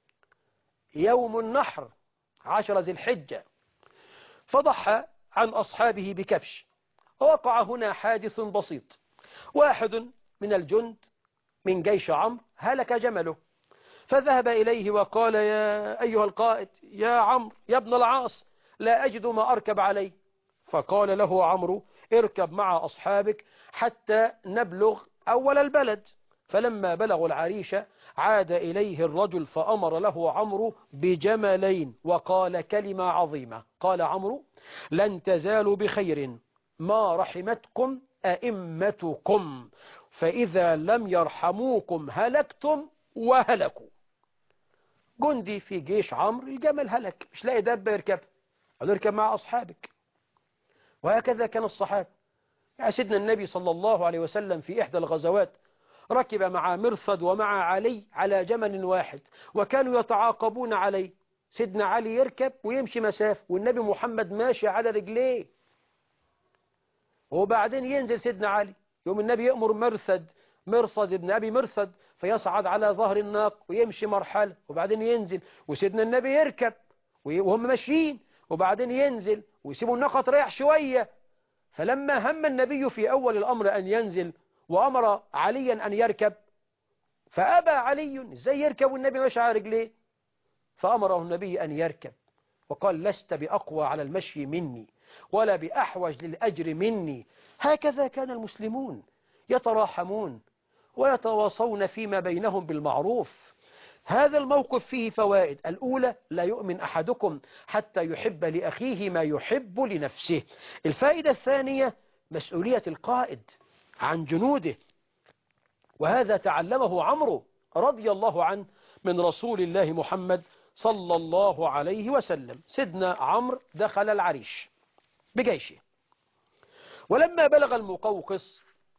يوم النحر عشر ذي الحجة فضحى عن أصحابه بكبش ووقع هنا حادث بسيط واحد من الجند من جيش عمرو هلك جمله فذهب إليه وقال يا أيها القائد يا عمرو يا ابن العاص لا أجد ما أركب عليه فقال له عمرو اركب مع أصحابك حتى نبلغ أول البلد فلما بلغوا العريش عاد إليه الرجل فأمر له عمرو بجملين وقال كلمة عظيمة قال عمرو لن تزالوا بخير ما رحمتكم أئمتكم فإذا لم يرحموكم هلكتم وهلكوا جندي في جيش عمرو الجمل هلك مش لاقي دابة يركب قال اركب مع أصحابك وهكذا كان الصحابة يا سيدنا النبي صلى الله عليه وسلم في إحدى الغزوات ركب مع مرصد ومع علي على جمل واحد وكانوا يتعاقبون عليه سيدنا علي يركب ويمشي مسافة والنبي محمد ماشي على رجليه وبعدين ينزل سيدنا علي يوم النبي يأمر مرصد مرصد ابن أبي مرصد فيصعد على ظهر الناق ويمشي مرحلة وبعدين ينزل وسيدنا النبي يركب وهم ماشيين وبعدين ينزل ويسيبوا الناقة تريح شوية فلما هم النبي في أول الأمر أن ينزل وأمر عليا أن يركب فأبى علي ازاي يركب والنبي ماشي على رجليه فأمره النبي أن يركب وقال لست بأقوى على المشي مني ولا بأحوج للأجر مني هكذا كان المسلمون يتراحمون ويتواصون فيما بينهم بالمعروف هذا الموقف فيه فوائد الأولى لا يؤمن أحدكم حتى يحب لأخيه ما يحب لنفسه الفائدة الثانية مسؤولية القائد عن جنوده وهذا تعلمه عمرو رضي الله عنه من رسول الله محمد صلى الله عليه وسلم سيدنا عمرو دخل العريش بجيشه ولما بلغ المقوقس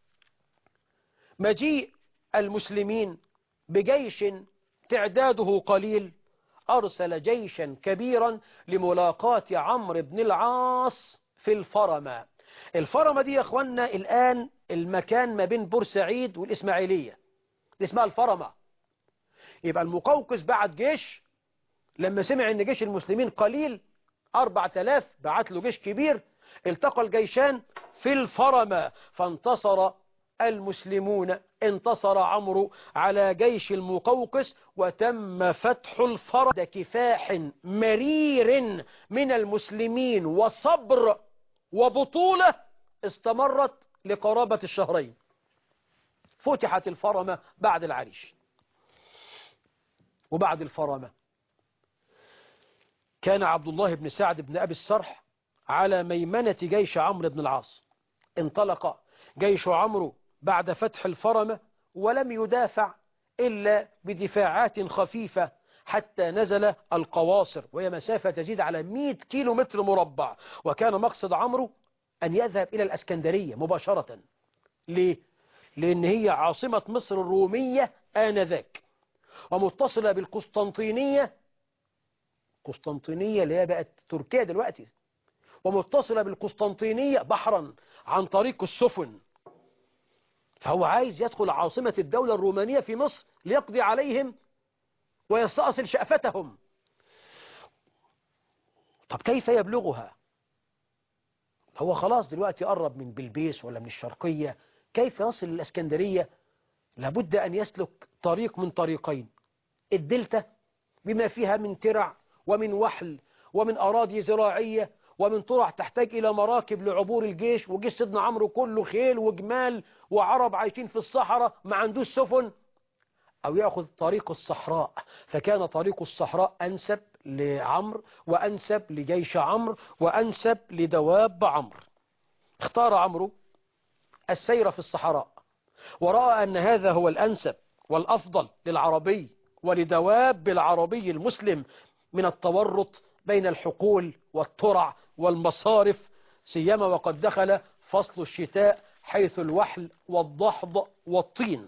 مجيء المسلمين بجيش تعداده قليل أرسل جيشا كبيرا لملاقاة عمرو بن العاص في الفرمة الفرمة دي يا أخوانا الآن المكان ما بين بورسعيد والإسماعيلية دي اسمها الفرمة يبقى المقوقس بعت جيش لما سمع ان جيش المسلمين قليل أربع تلاف بعت له جيش كبير التقى الجيشان في الفرما فانتصر المسلمون انتصر عمرو على جيش المقوقس وتم فتح الفرد كفاح مرير من المسلمين وصبر وبطولة استمرت لقرابة الشهرين فتحت الفرمة بعد العريش وبعد الفرمة كان عبد الله بن سعد بن أبي السرح على ميمنة جيش عمرو بن العاص انطلق جيش عمرو بعد فتح الفرمة ولم يدافع إلا بدفاعات خفيفة حتى نزل القواصر وهي مسافة تزيد على 100 كيلو متر مربع وكان مقصد عمرو أن يذهب إلى الأسكندرية مباشرة ليه؟ لأن هي عاصمة مصر الرومية آنذاك ومتصلة بالقسطنطينية قسطنطينية اللي هي بقت تركيا دلوقتي ومتصلة بالقسطنطينية بحرا عن طريق السفن فهو عايز يدخل عاصمة الدولة الرومانية في مصر ليقضي عليهم ويستأصل شأفتهم طب كيف يبلغها هو خلاص دلوقتي قرب من بلبيس ولا من الشرقية كيف يصل للأسكندرية لابد أن يسلك طريق من طريقين الدلتا بما فيها من ترع ومن وحل ومن أراضي زراعية ومن طرع تحتاج إلى مراكب لعبور الجيش وجيش سيدنا عمرو كله خيل وجمال وعرب عايشين في الصحراء ما عندوش سفن أو يأخذ طريق الصحراء فكان طريق الصحراء أنسب لعمرو وأنسب لجيش عمرو وأنسب لدواب عمرو اختار عمرو السير في الصحراء ورأى أن هذا هو الأنسب والأفضل للعربي ولدواب العربي المسلم من التورط بين الحقول والترع والمصارف سيما وقد دخل فصل الشتاء حيث الوحل والضحض والطين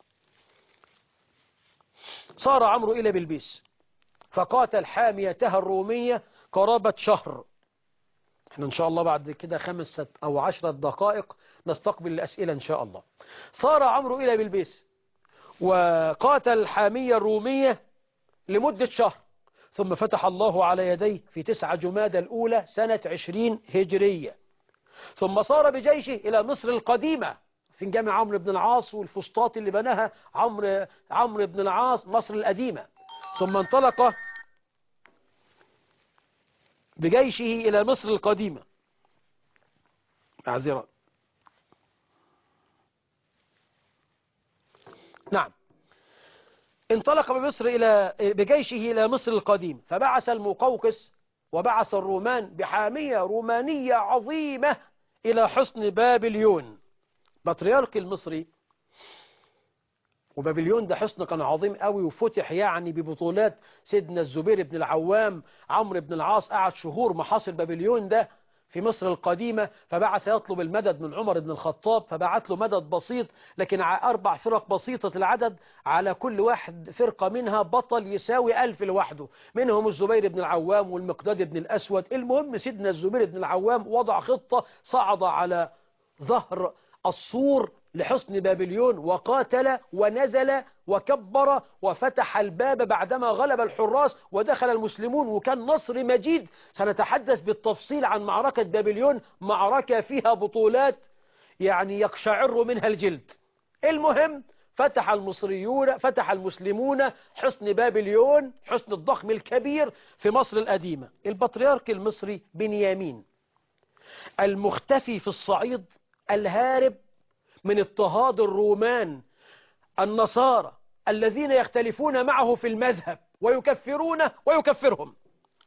صار عمرو إلى بلبيس فقاتل حاميتها الرومية قرابة شهر احنا ان شاء الله بعد كده خمسة او عشرة دقائق نستقبل الأسئلة ان شاء الله صار عمرو إلى بلبيس وقاتل الحامية الرومية لمدة شهر ثم فتح الله على يديه في تسعة جماد الأولى سنة عشرين هجرية ثم صار بجيشه إلى مصر القديمة في جامع عمرو بن العاص والفسطاط اللي بناها عمرو عمرو بن العاص مصر القديمة ثم انطلق بجيشه إلى مصر القديمة معذرة نعم انطلق بمصر إلى بجيشه إلى مصر القديم فبعث المقوقس وبعث الرومان بحامية رومانية عظيمة إلى حصن بابليون بطريرك المصري وبابليون ده حصن كان عظيم قوي وفتح يعني ببطولات سيدنا الزبير بن العوام عمرو بن العاص قعد شهور محاصر بابليون ده في مصر القديمة فبعث يطلب المدد من عمر بن الخطاب فبعت له مدد بسيط لكن أربع فرق بسيطة العدد على كل واحد فرقة منها بطل يساوي ألف لوحده منهم الزبير بن العوام والمقداد بن الأسود المهم سيدنا الزبير بن العوام وضع خطة صعد على ظهر الصور لحصن بابليون وقاتل ونزل وكبر وفتح الباب بعدما غلب الحراس ودخل المسلمون وكان نصر مجيد سنتحدث بالتفصيل عن معركة بابليون معركة فيها بطولات يعني يقشعر منها الجلد المهم فتح المصريون فتح المسلمون حصن بابليون حصن الضخم الكبير في مصر القديمة البطريرك المصري بنيامين المختفي في الصعيد الهارب من اضطهاد الرومان النصارى الذين يختلفون معه في المذهب ويكفرونه ويكفرهم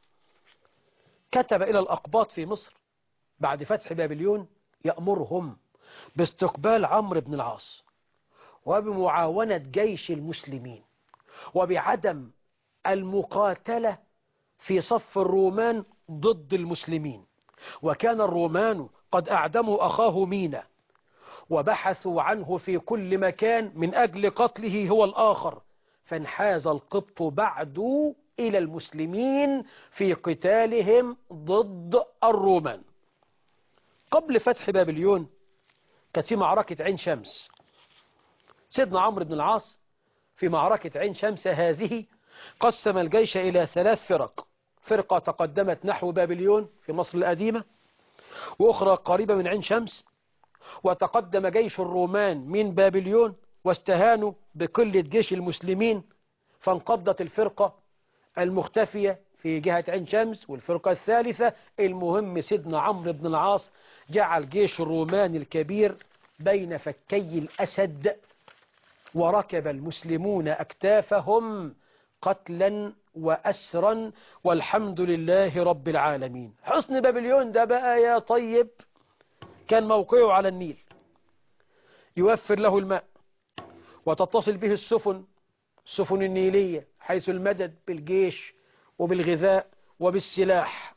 كتب إلى الأقباط في مصر بعد فتح بابليون يأمرهم باستقبال عمرو بن العاص وبمعاونة جيش المسلمين وبعدم المقاتلة في صف الرومان ضد المسلمين وكان الرومان قد أعدموا أخاه مينا وبحثوا عنه في كل مكان من أجل قتله هو الآخر فانحاز القبط بعد إلى المسلمين في قتالهم ضد الرومان قبل فتح بابليون كانت في معركة عين شمس سيدنا عمرو بن العاص في معركة عين شمس هذه قسم الجيش إلى ثلاث فرق فرقة تقدمت نحو بابليون في مصر القديمة وأخرى قريبة من عين شمس وتقدم جيش الرومان من بابليون واستهانوا بقلة جيش المسلمين فانقضت الفرقة المختفية في جهة عين شمس والفرقة الثالثة المهم سيدنا عمرو بن العاص جعل جيش الرومان الكبير بين فكي الأسد وركب المسلمون أكتافهم قتلا وأسرا والحمد لله رب العالمين حصن بابليون ده بقى يا طيب كان موقعه على النيل يوفر له الماء وتتصل به السفن السفن النيلية حيث المدد بالجيش وبالغذاء وبالسلاح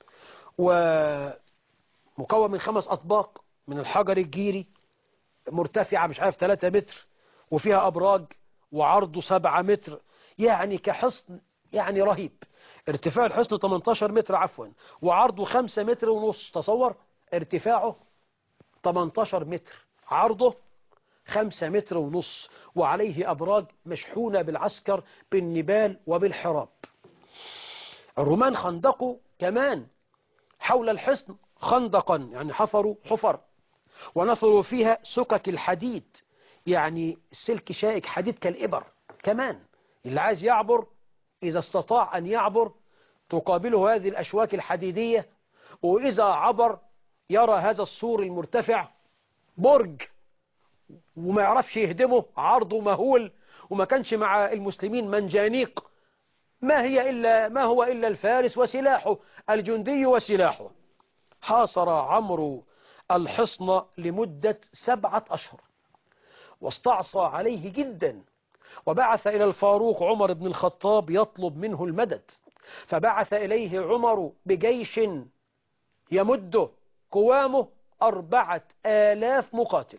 ومكون من خمس أطباق من الحجر الجيري مرتفعة مش عارف 3 متر وفيها أبراج وعرضه 7 متر يعني كحصن يعني رهيب ارتفاع الحصن 18 متر عفوا وعرضه 5 متر ونص تصور ارتفاعه 18 متر عرضه 5 متر ونص وعليه أبراج مشحونة بالعسكر بالنبال وبالحراب الرومان خندقوا كمان حول الحصن خندقا يعني حفروا حفر ونثروا فيها سكك الحديد يعني السلك شائك حديد كالإبر كمان اللي عايز يعبر إذا استطاع أن يعبر تقابله هذه الأشواك الحديدية وإذا عبر يرى هذا السور المرتفع برج وما يعرفش يهدمه عرضه مهول وما كانش مع المسلمين منجانيق ما هي إلا ما هو إلا الفارس وسلاحه الجندي وسلاحه حاصر عمرو الحصن لمدة سبعة أشهر واستعصى عليه جدا وبعث إلى الفاروق عمر بن الخطاب يطلب منه المدد فبعث إليه عمر بجيش يمد قوامه أربعة آلاف مقاتل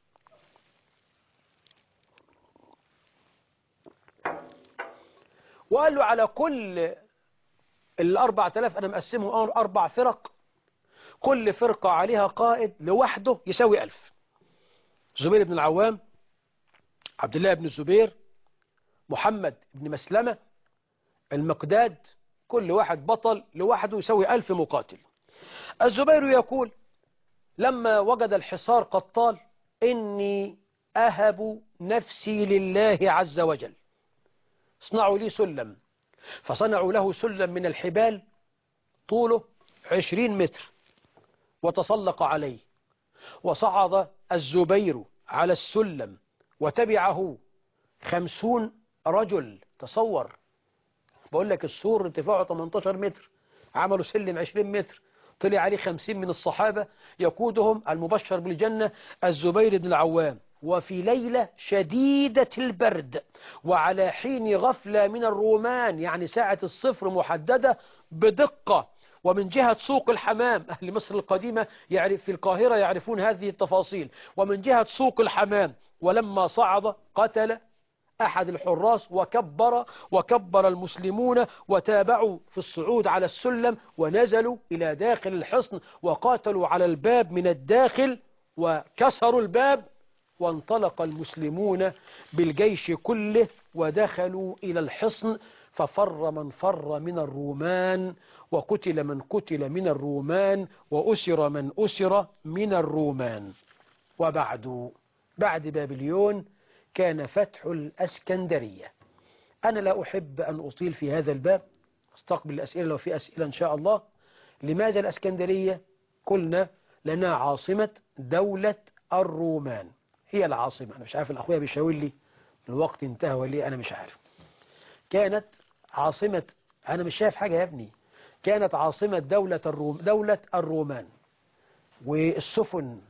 وقال له على كل الأربعة آلاف أنا مقسمه أربع فرق كل فرقة عليها قائد لوحده يساوي ألف زبير بن العوام عبد الله بن الزبير محمد بن مسلمة المقداد كل واحد بطل لوحده يساوي ألف مقاتل الزبير يقول لما وجد الحصار قد طال إني أهب نفسي لله عز وجل اصنعوا لي سلم فصنعوا له سلم من الحبال طوله عشرين متر وتسلق عليه وصعد الزبير على السلم وتبعه خمسون رجل تصور بقول لك السور ارتفاعه 18 متر عملوا سلم 20 متر طلع عليه 50 من الصحابة يقودهم المبشر بالجنة الزبير بن العوام وفي ليلة شديدة البرد وعلى حين غفلة من الرومان يعني ساعة الصفر محددة بدقة ومن جهة سوق الحمام أهل مصر القديمة يعرف في القاهرة يعرفون هذه التفاصيل ومن جهة سوق الحمام ولما صعد قتل أحد الحراس وكبر وكبر المسلمون وتابعوا في الصعود على السلم ونزلوا إلى داخل الحصن وقاتلوا على الباب من الداخل وكسروا الباب وانطلق المسلمون بالجيش كله ودخلوا إلى الحصن ففر من فر من الرومان وقتل من قتل من الرومان وأسر من أسر من الرومان وبعد بعد بابليون كان فتح الأسكندرية أنا لا أحب أن أطيل في هذا الباب استقبل الأسئلة لو في أسئلة إن شاء الله لماذا الأسكندرية قلنا لنا عاصمة دولة الرومان هي العاصمة أنا مش عارف الأخويا بيشاور لي الوقت انتهى ولا أنا مش عارف كانت عاصمة أنا مش شايف حاجة يا ابني كانت عاصمة دولة الروم دولة الرومان والسفن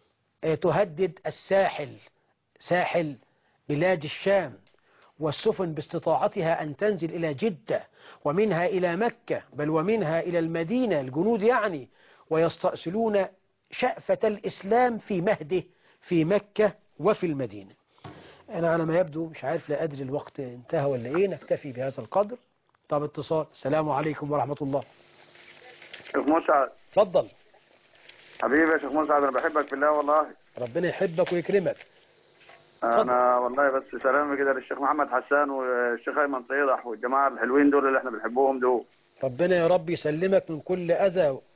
تهدد الساحل ساحل بلاد الشام والسفن باستطاعتها أن تنزل إلى جدة ومنها إلى مكة بل ومنها إلى المدينة الجنود يعني ويستأصلون شأفة الإسلام في مهده في مكة وفي المدينة أنا على ما يبدو مش عارف لا أدري الوقت انتهى ولا إيه نكتفي بهذا القدر طب اتصال السلام عليكم ورحمة الله شيخ مسعد تفضل حبيبي يا شيخ مسعد انا بحبك في الله والله ربنا يحبك ويكرمك اتفضل. انا والله بس سلام كده للشيخ محمد حسان والشيخ ايمن صيدح والجماعه الحلوين دول اللي احنا بنحبهم دول ربنا يا رب يسلمك من كل أذى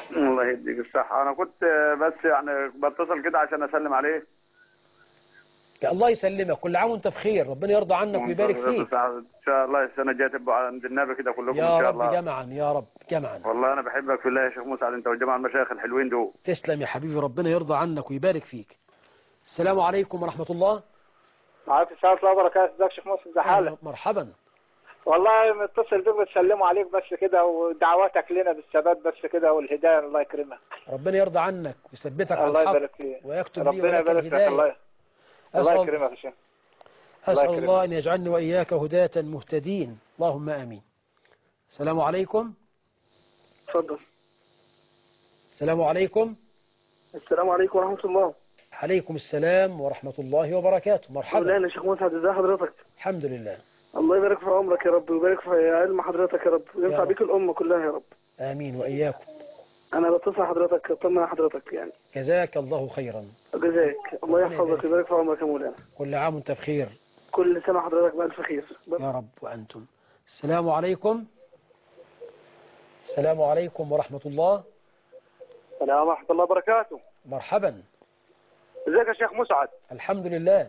الله يديك الصحة أنا كنت بس يعني بتصل كده عشان أسلم عليه يا الله يسلمك كل عام وانت بخير ربنا يرضى عنك ويبارك فيك إن شاء الله السنة الجاية تبقوا عند النبي كده كلكم يا إن شاء رب الله جمعا يا رب جمعا والله أنا بحبك في الله يا شيخ مسعد أنت والجماعة المشايخ الحلوين دول تسلم يا حبيبي ربنا يرضى عنك ويبارك فيك السلام عليكم ورحمة الله وعليكم السلام ورحمة الله وبركاته ازيك يا شيخ مسلم ازي حالك مرحبا والله متصل بيك بتسلموا عليك بس كده ودعواتك لنا بالثبات بس كده والهداية الله يكرمك ربنا يرضى عنك ويثبتك على الله الحق يبارك فيك ويكتب لي ربنا ولك يبارك فيك الهداية الله الله أسأل, يكرمك يا شيخ أسأل الله الله يكرمك. أن يجعلني وإياك هداة مهتدين اللهم آمين السلام عليكم اتفضل السلام عليكم السلام عليكم ورحمة الله عليكم السلام ورحمة الله وبركاته مرحبا يا شيخ مسعد ازي حضرتك الحمد لله الله يبارك في عمرك يا رب ويبارك في علم حضرتك يا رب يا وينفع رب. بيك الأمة كلها يا رب آمين وإياكم أنا بتصل حضرتك أطمن على حضرتك يعني جزاك الله خيرا جزاك الله ربنا يبارك يحفظك ويبارك في عمرك يا مولانا كل عام وانت بخير كل سنة حضرتك بألف خير يا رب وأنتم السلام عليكم السلام عليكم ورحمة الله السلام ورحمة الله وبركاته مرحبا ازيك يا شيخ مسعد الحمد لله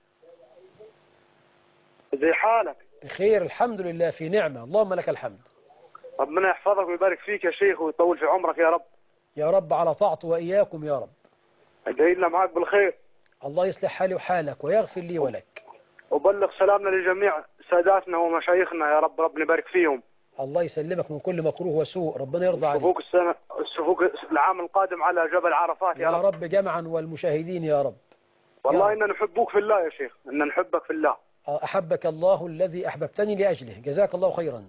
ازي حالك بخير الحمد لله في نعمة اللهم لك الحمد ربنا يحفظك ويبارك فيك يا شيخ ويطول في عمرك يا رب يا رب على طاعته وإياكم يا رب ادعي لنا معاك بالخير الله يصلح حالي وحالك ويغفر لي ولك وبلغ سلامنا لجميع ساداتنا ومشايخنا يا رب ربنا يبارك فيهم الله يسلمك من كل مكروه وسوء ربنا يرضى عليك سفوك السنة سفوك العام القادم على جبل عرفات يا يا رب رب جمعا والمشاهدين يا رب والله يا إننا نحبك في الله يا شيخ إن نحبك في الله أحبك الله الذي أحببتني لأجله جزاك الله خيرا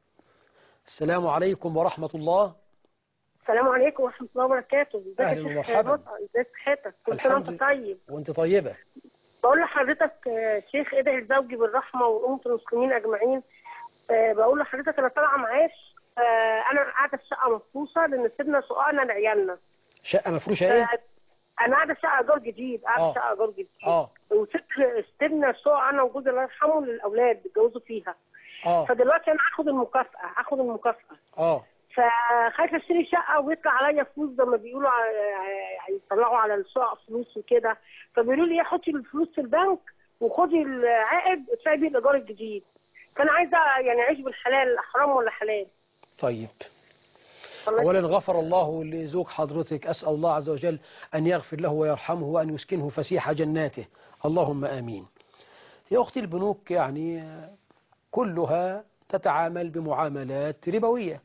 السلام عليكم ورحمة الله السلام عليكم ورحمة الله وبركاته ازيك أهلا يا شيخ ومرحبا. مصعب؟ ازيك صحتك كل سنة الحمد وانت طيب وانت طيبة بقول لحضرتك آه، شيخ ادعي لزوجي بالرحمة وأمة المسلمين أجمعين آه، بقول لحضرتك أنا طالعة معاش آه، أنا قاعدة في شقة مفروشة لأن سيبنا شققنا لعيالنا شقة مفروشة ايه آه، أنا قاعدة في شقة إيجار جديد قاعدة آه. في شقة إيجار جديد اه وسبت سيبنا الشقق أنا وجوزي الله يرحمه للأولاد بيتجوزوا فيها اه فدلوقتي أنا هاخد المكافأة هاخد المكافأة اه فخايفه اشتري شقه ويطلع عليا فلوس زي ما بيقولوا ع- هيطلعوا على الشقق فلوس وكده فبيقولوا لي إيه، حطي الفلوس في البنك وخدي العائد ادفعي بيه الايجار الجديد فانا عايزه يعني اعيش بالحلال حرام ولا حلال طيب والله أولا غفر الله لزوج حضرتك أسأل الله عز وجل أن يغفر له ويرحمه وأن يسكنه فسيح جناته اللهم آمين يا أختي البنوك يعني كلها تتعامل بمعاملات ربوية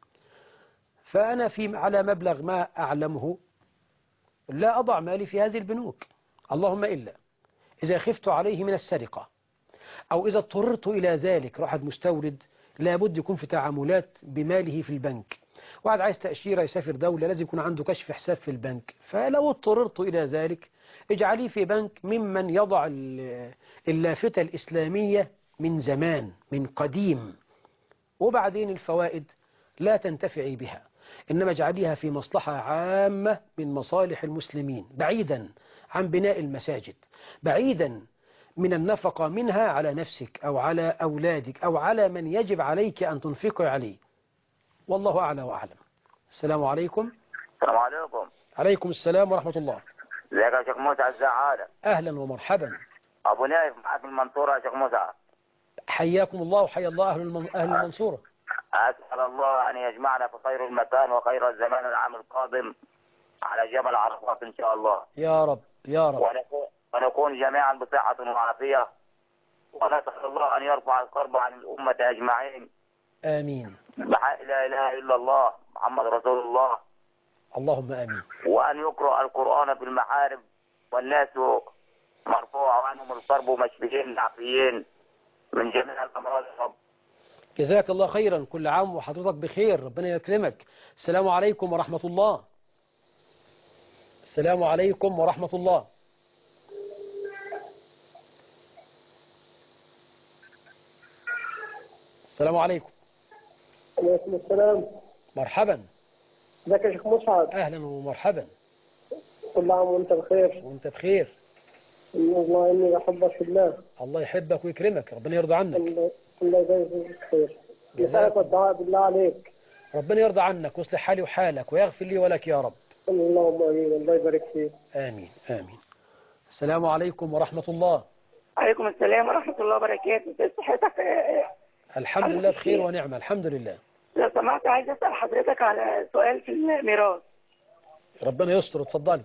فأنا في على مبلغ ما أعلمه لا أضع مالي في هذه البنوك اللهم إلا إذا خفت عليه من السرقة أو إذا اضطررت إلى ذلك واحد مستورد لابد يكون في تعاملات بماله في البنك واحد عايز تأشيرة يسافر دولة لازم يكون عنده كشف حساب في البنك فلو اضطررت إلى ذلك اجعليه في بنك ممن يضع ال- اللافتة الإسلامية من زمان من قديم وبعدين الفوائد لا تنتفعي بها إنما اجعليها في مصلحة عامة من مصالح المسلمين بعيدا عن بناء المساجد بعيدا من النفقة منها على نفسك أو على أولادك أو على من يجب عليك أن تنفقي عليه والله أعلى وأعلم السلام عليكم السلام عليكم عليكم السلام ورحمة الله ازيك يا شيخ موسى ازي حالك أهلا ومرحبا ابو نايف معك في المنصوره يا شيخ موسى حياكم الله وحيا الله أهل, المن... أهل المنصورة اسال الله ان يجمعنا في خير المكان وخير الزمان العام القادم على جبل عرفات ان شاء الله يا رب يا رب ونكون, ونكون جميعا بصحه وعافيه ونسال الله ان يرفع الكرب عن الامه اجمعين آمين بحق لا اله الا الله محمد رسول الله اللهم آمين وان يقرا القران في المحارم والناس مرفوع عنهم الكرب مشفيين عافيين من جميع الامراض يا رب جزاك الله خيرا كل عام وحضرتك بخير ربنا يكرمك السلام عليكم ورحمة الله السلام عليكم ورحمة الله السلام عليكم عليكم السلام مرحبا ازيك يا شيخ مسعد أهلا ومرحبا كل عام وانت بخير وانت بخير والله اني بحبك في الله الله يحبك ويكرمك ربنا يرضى عنك الله الله يجزيك خير جزاك نسألك والدعاء بالله عليك ربنا يرضى عنك ويصلح حالي وحالك ويغفر لي ولك يا رب اللهم امين الله يبارك فيك آمين آمين السلام عليكم ورحمة الله عليكم السلام ورحمة الله وبركاته ازي صحتك آه، الحمد لله بخير ونعمة الحمد لله لو سمحت عايز اسأل حضرتك على سؤال في الميراث ربنا يستر اتفضلي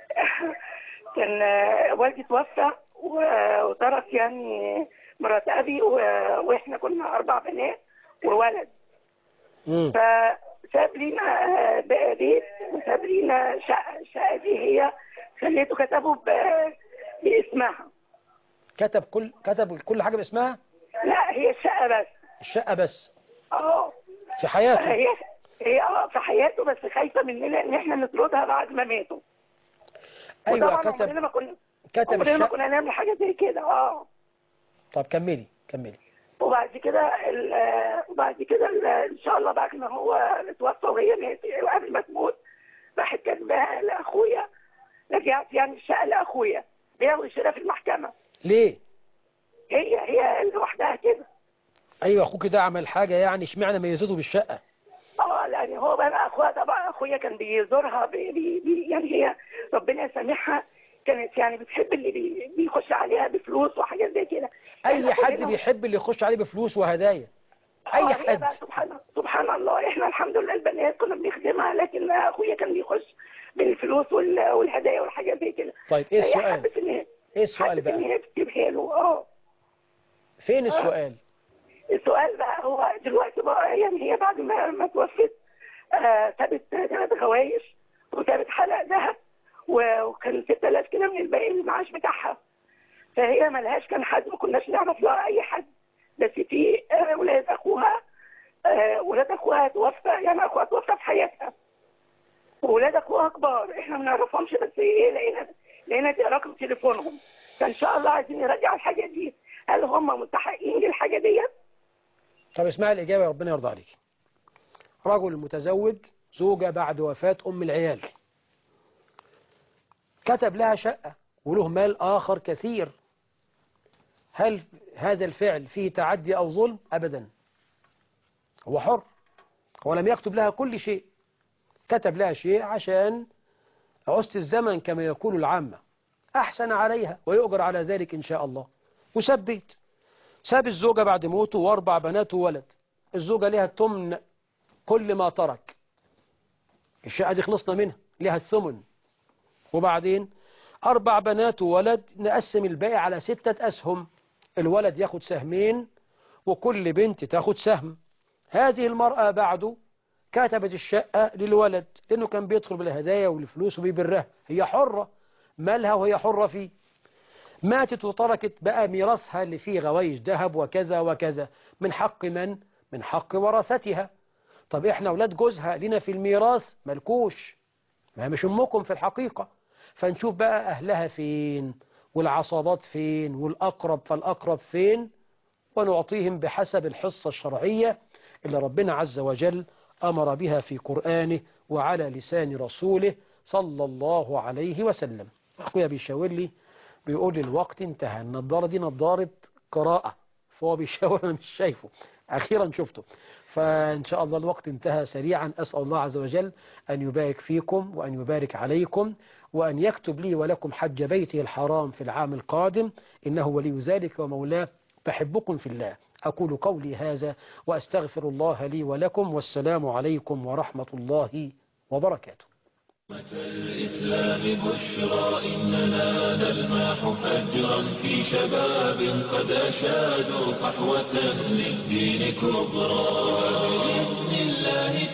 كان آه، والدي توفى و- وترك يعني مرات أبي و- وإحنا كنا أربع بنات وولد مم. فساب لينا آه، ب- بيت وساب لينا شقة الشقة دي هي خليته كتبه ب- باسمها كتب كل كتب كل حاجة باسمها لا هي الشقة بس الشقة بس اه في حياته هي هي اه في حياته بس خايفة مننا إن إحنا نطردها بعد ما ماتوا أيوة وطبعاً عمرنا كتب ما كنا كتب عمرنا ما الشقة كنا نعمل حاجة زي كده اه طب كملي كملي وبعد كده ال- وبعد كده ال- ان شاء الله بعد ما هو اتوفى وهي ماتت وقبل ما تموت راحت كاتباها لاخويا رجعت يعني الشقه لاخويا بيع وشراء في المحكمه ليه هي هي لوحدها كده أيوة أخوك ده عمل حاجة يعني اشمعنى ميزته بالشقة اه يعني هو بقى اخويا طبعا اخويا كان بيزورها بي بي بي يعني هي ربنا يسامحها كانت يعني بتحب اللي بي بيخش عليها بفلوس وحاجات زي كده أي إحنا حد كلنا- بيحب اللي يخش عليه بفلوس وهدايا آه، أي هي حد بقى سبحان سبحان الله احنا الحمد لله البنات كنا بنخدمها لكن اخويا كان بيخش بالفلوس وال- والهدايا والحاجات زي كده طيب إيه هي السؤال حبت ان هي إيه السؤال حبت ان بقى هي تكتبها له اه فين السؤال السؤال بقى هو دلوقتي بقى يعني هي بعد ما ما توفت آه، سابت ثلاث غوايش وسابت حلق ذهب و- وكان 6000 كده من الباقي المعاش بتاعها فهي ملهاش كان حد ما كناش نعرف لها اي حد بس في آه، ولاد اخوها آه، ولاد اخوها توفى يعني اخوها توفى في حياتها وولاد اخوها كبار احنا ما نعرفهمش بس ايه لقينا لقينا رقم تليفونهم فان شاء الله عايزين نرجع الحاجه دي هل هم مستحقين للحاجه ديت؟ طب اسمعي الإجابة ربنا يرضى عليك رجل متزوج زوجة بعد وفاة أم العيال كتب لها شقة وله مال آخر كثير هل هذا الفعل فيه تعدي أو ظلم أبدا هو حر هو لم يكتب لها كل شيء كتب لها شيء عشان عست الزمن كما يقول العامة أحسن عليها ويؤجر على ذلك إن شاء الله وساب بيت ساب الزوجة بعد موته وأربع بنات وولد الزوجة لها التمن كل ما ترك الشقة دي خلصنا منها لها الثمن وبعدين أربع بنات وولد نقسم الباقي على ستة أسهم الولد ياخد سهمين وكل بنت تاخد سهم هذه المرأة بعده كتبت الشقة للولد لأنه كان بيدخل بالهدايا والفلوس وبيبرها هي حرة مالها وهي حرة فيه ماتت وتركت بقى ميراثها اللي فيه غوايش ذهب وكذا وكذا من حق من؟ من حق ورثتها طب احنا اولاد جوزها لنا في الميراث ملكوش ما هي مش امكم في الحقيقة فنشوف بقى اهلها فين والعصابات فين والاقرب فالاقرب فين ونعطيهم بحسب الحصة الشرعية اللي ربنا عز وجل أمر بها في قرآنه وعلى لسان رسوله صلى الله عليه وسلم أخويا بيشاور لي بيقول لي الوقت انتهى النضارة دي نضارة قراءة فهو بيشاور أنا مش شايفه أخيرا شفته فإن شاء الله الوقت انتهى سريعا أسأل الله عز وجل أن يبارك فيكم وأن يبارك عليكم وأن يكتب لي ولكم حج بيته الحرام في العام القادم إنه ولي ذلك ومولاه بحبكم في الله أقول قولي هذا وأستغفر الله لي ولكم والسلام عليكم ورحمة الله وبركاته الإسلام بشرى إننا نلمح فجرا في شباب قد أشادوا صحوة للدين كبرى بإذن الله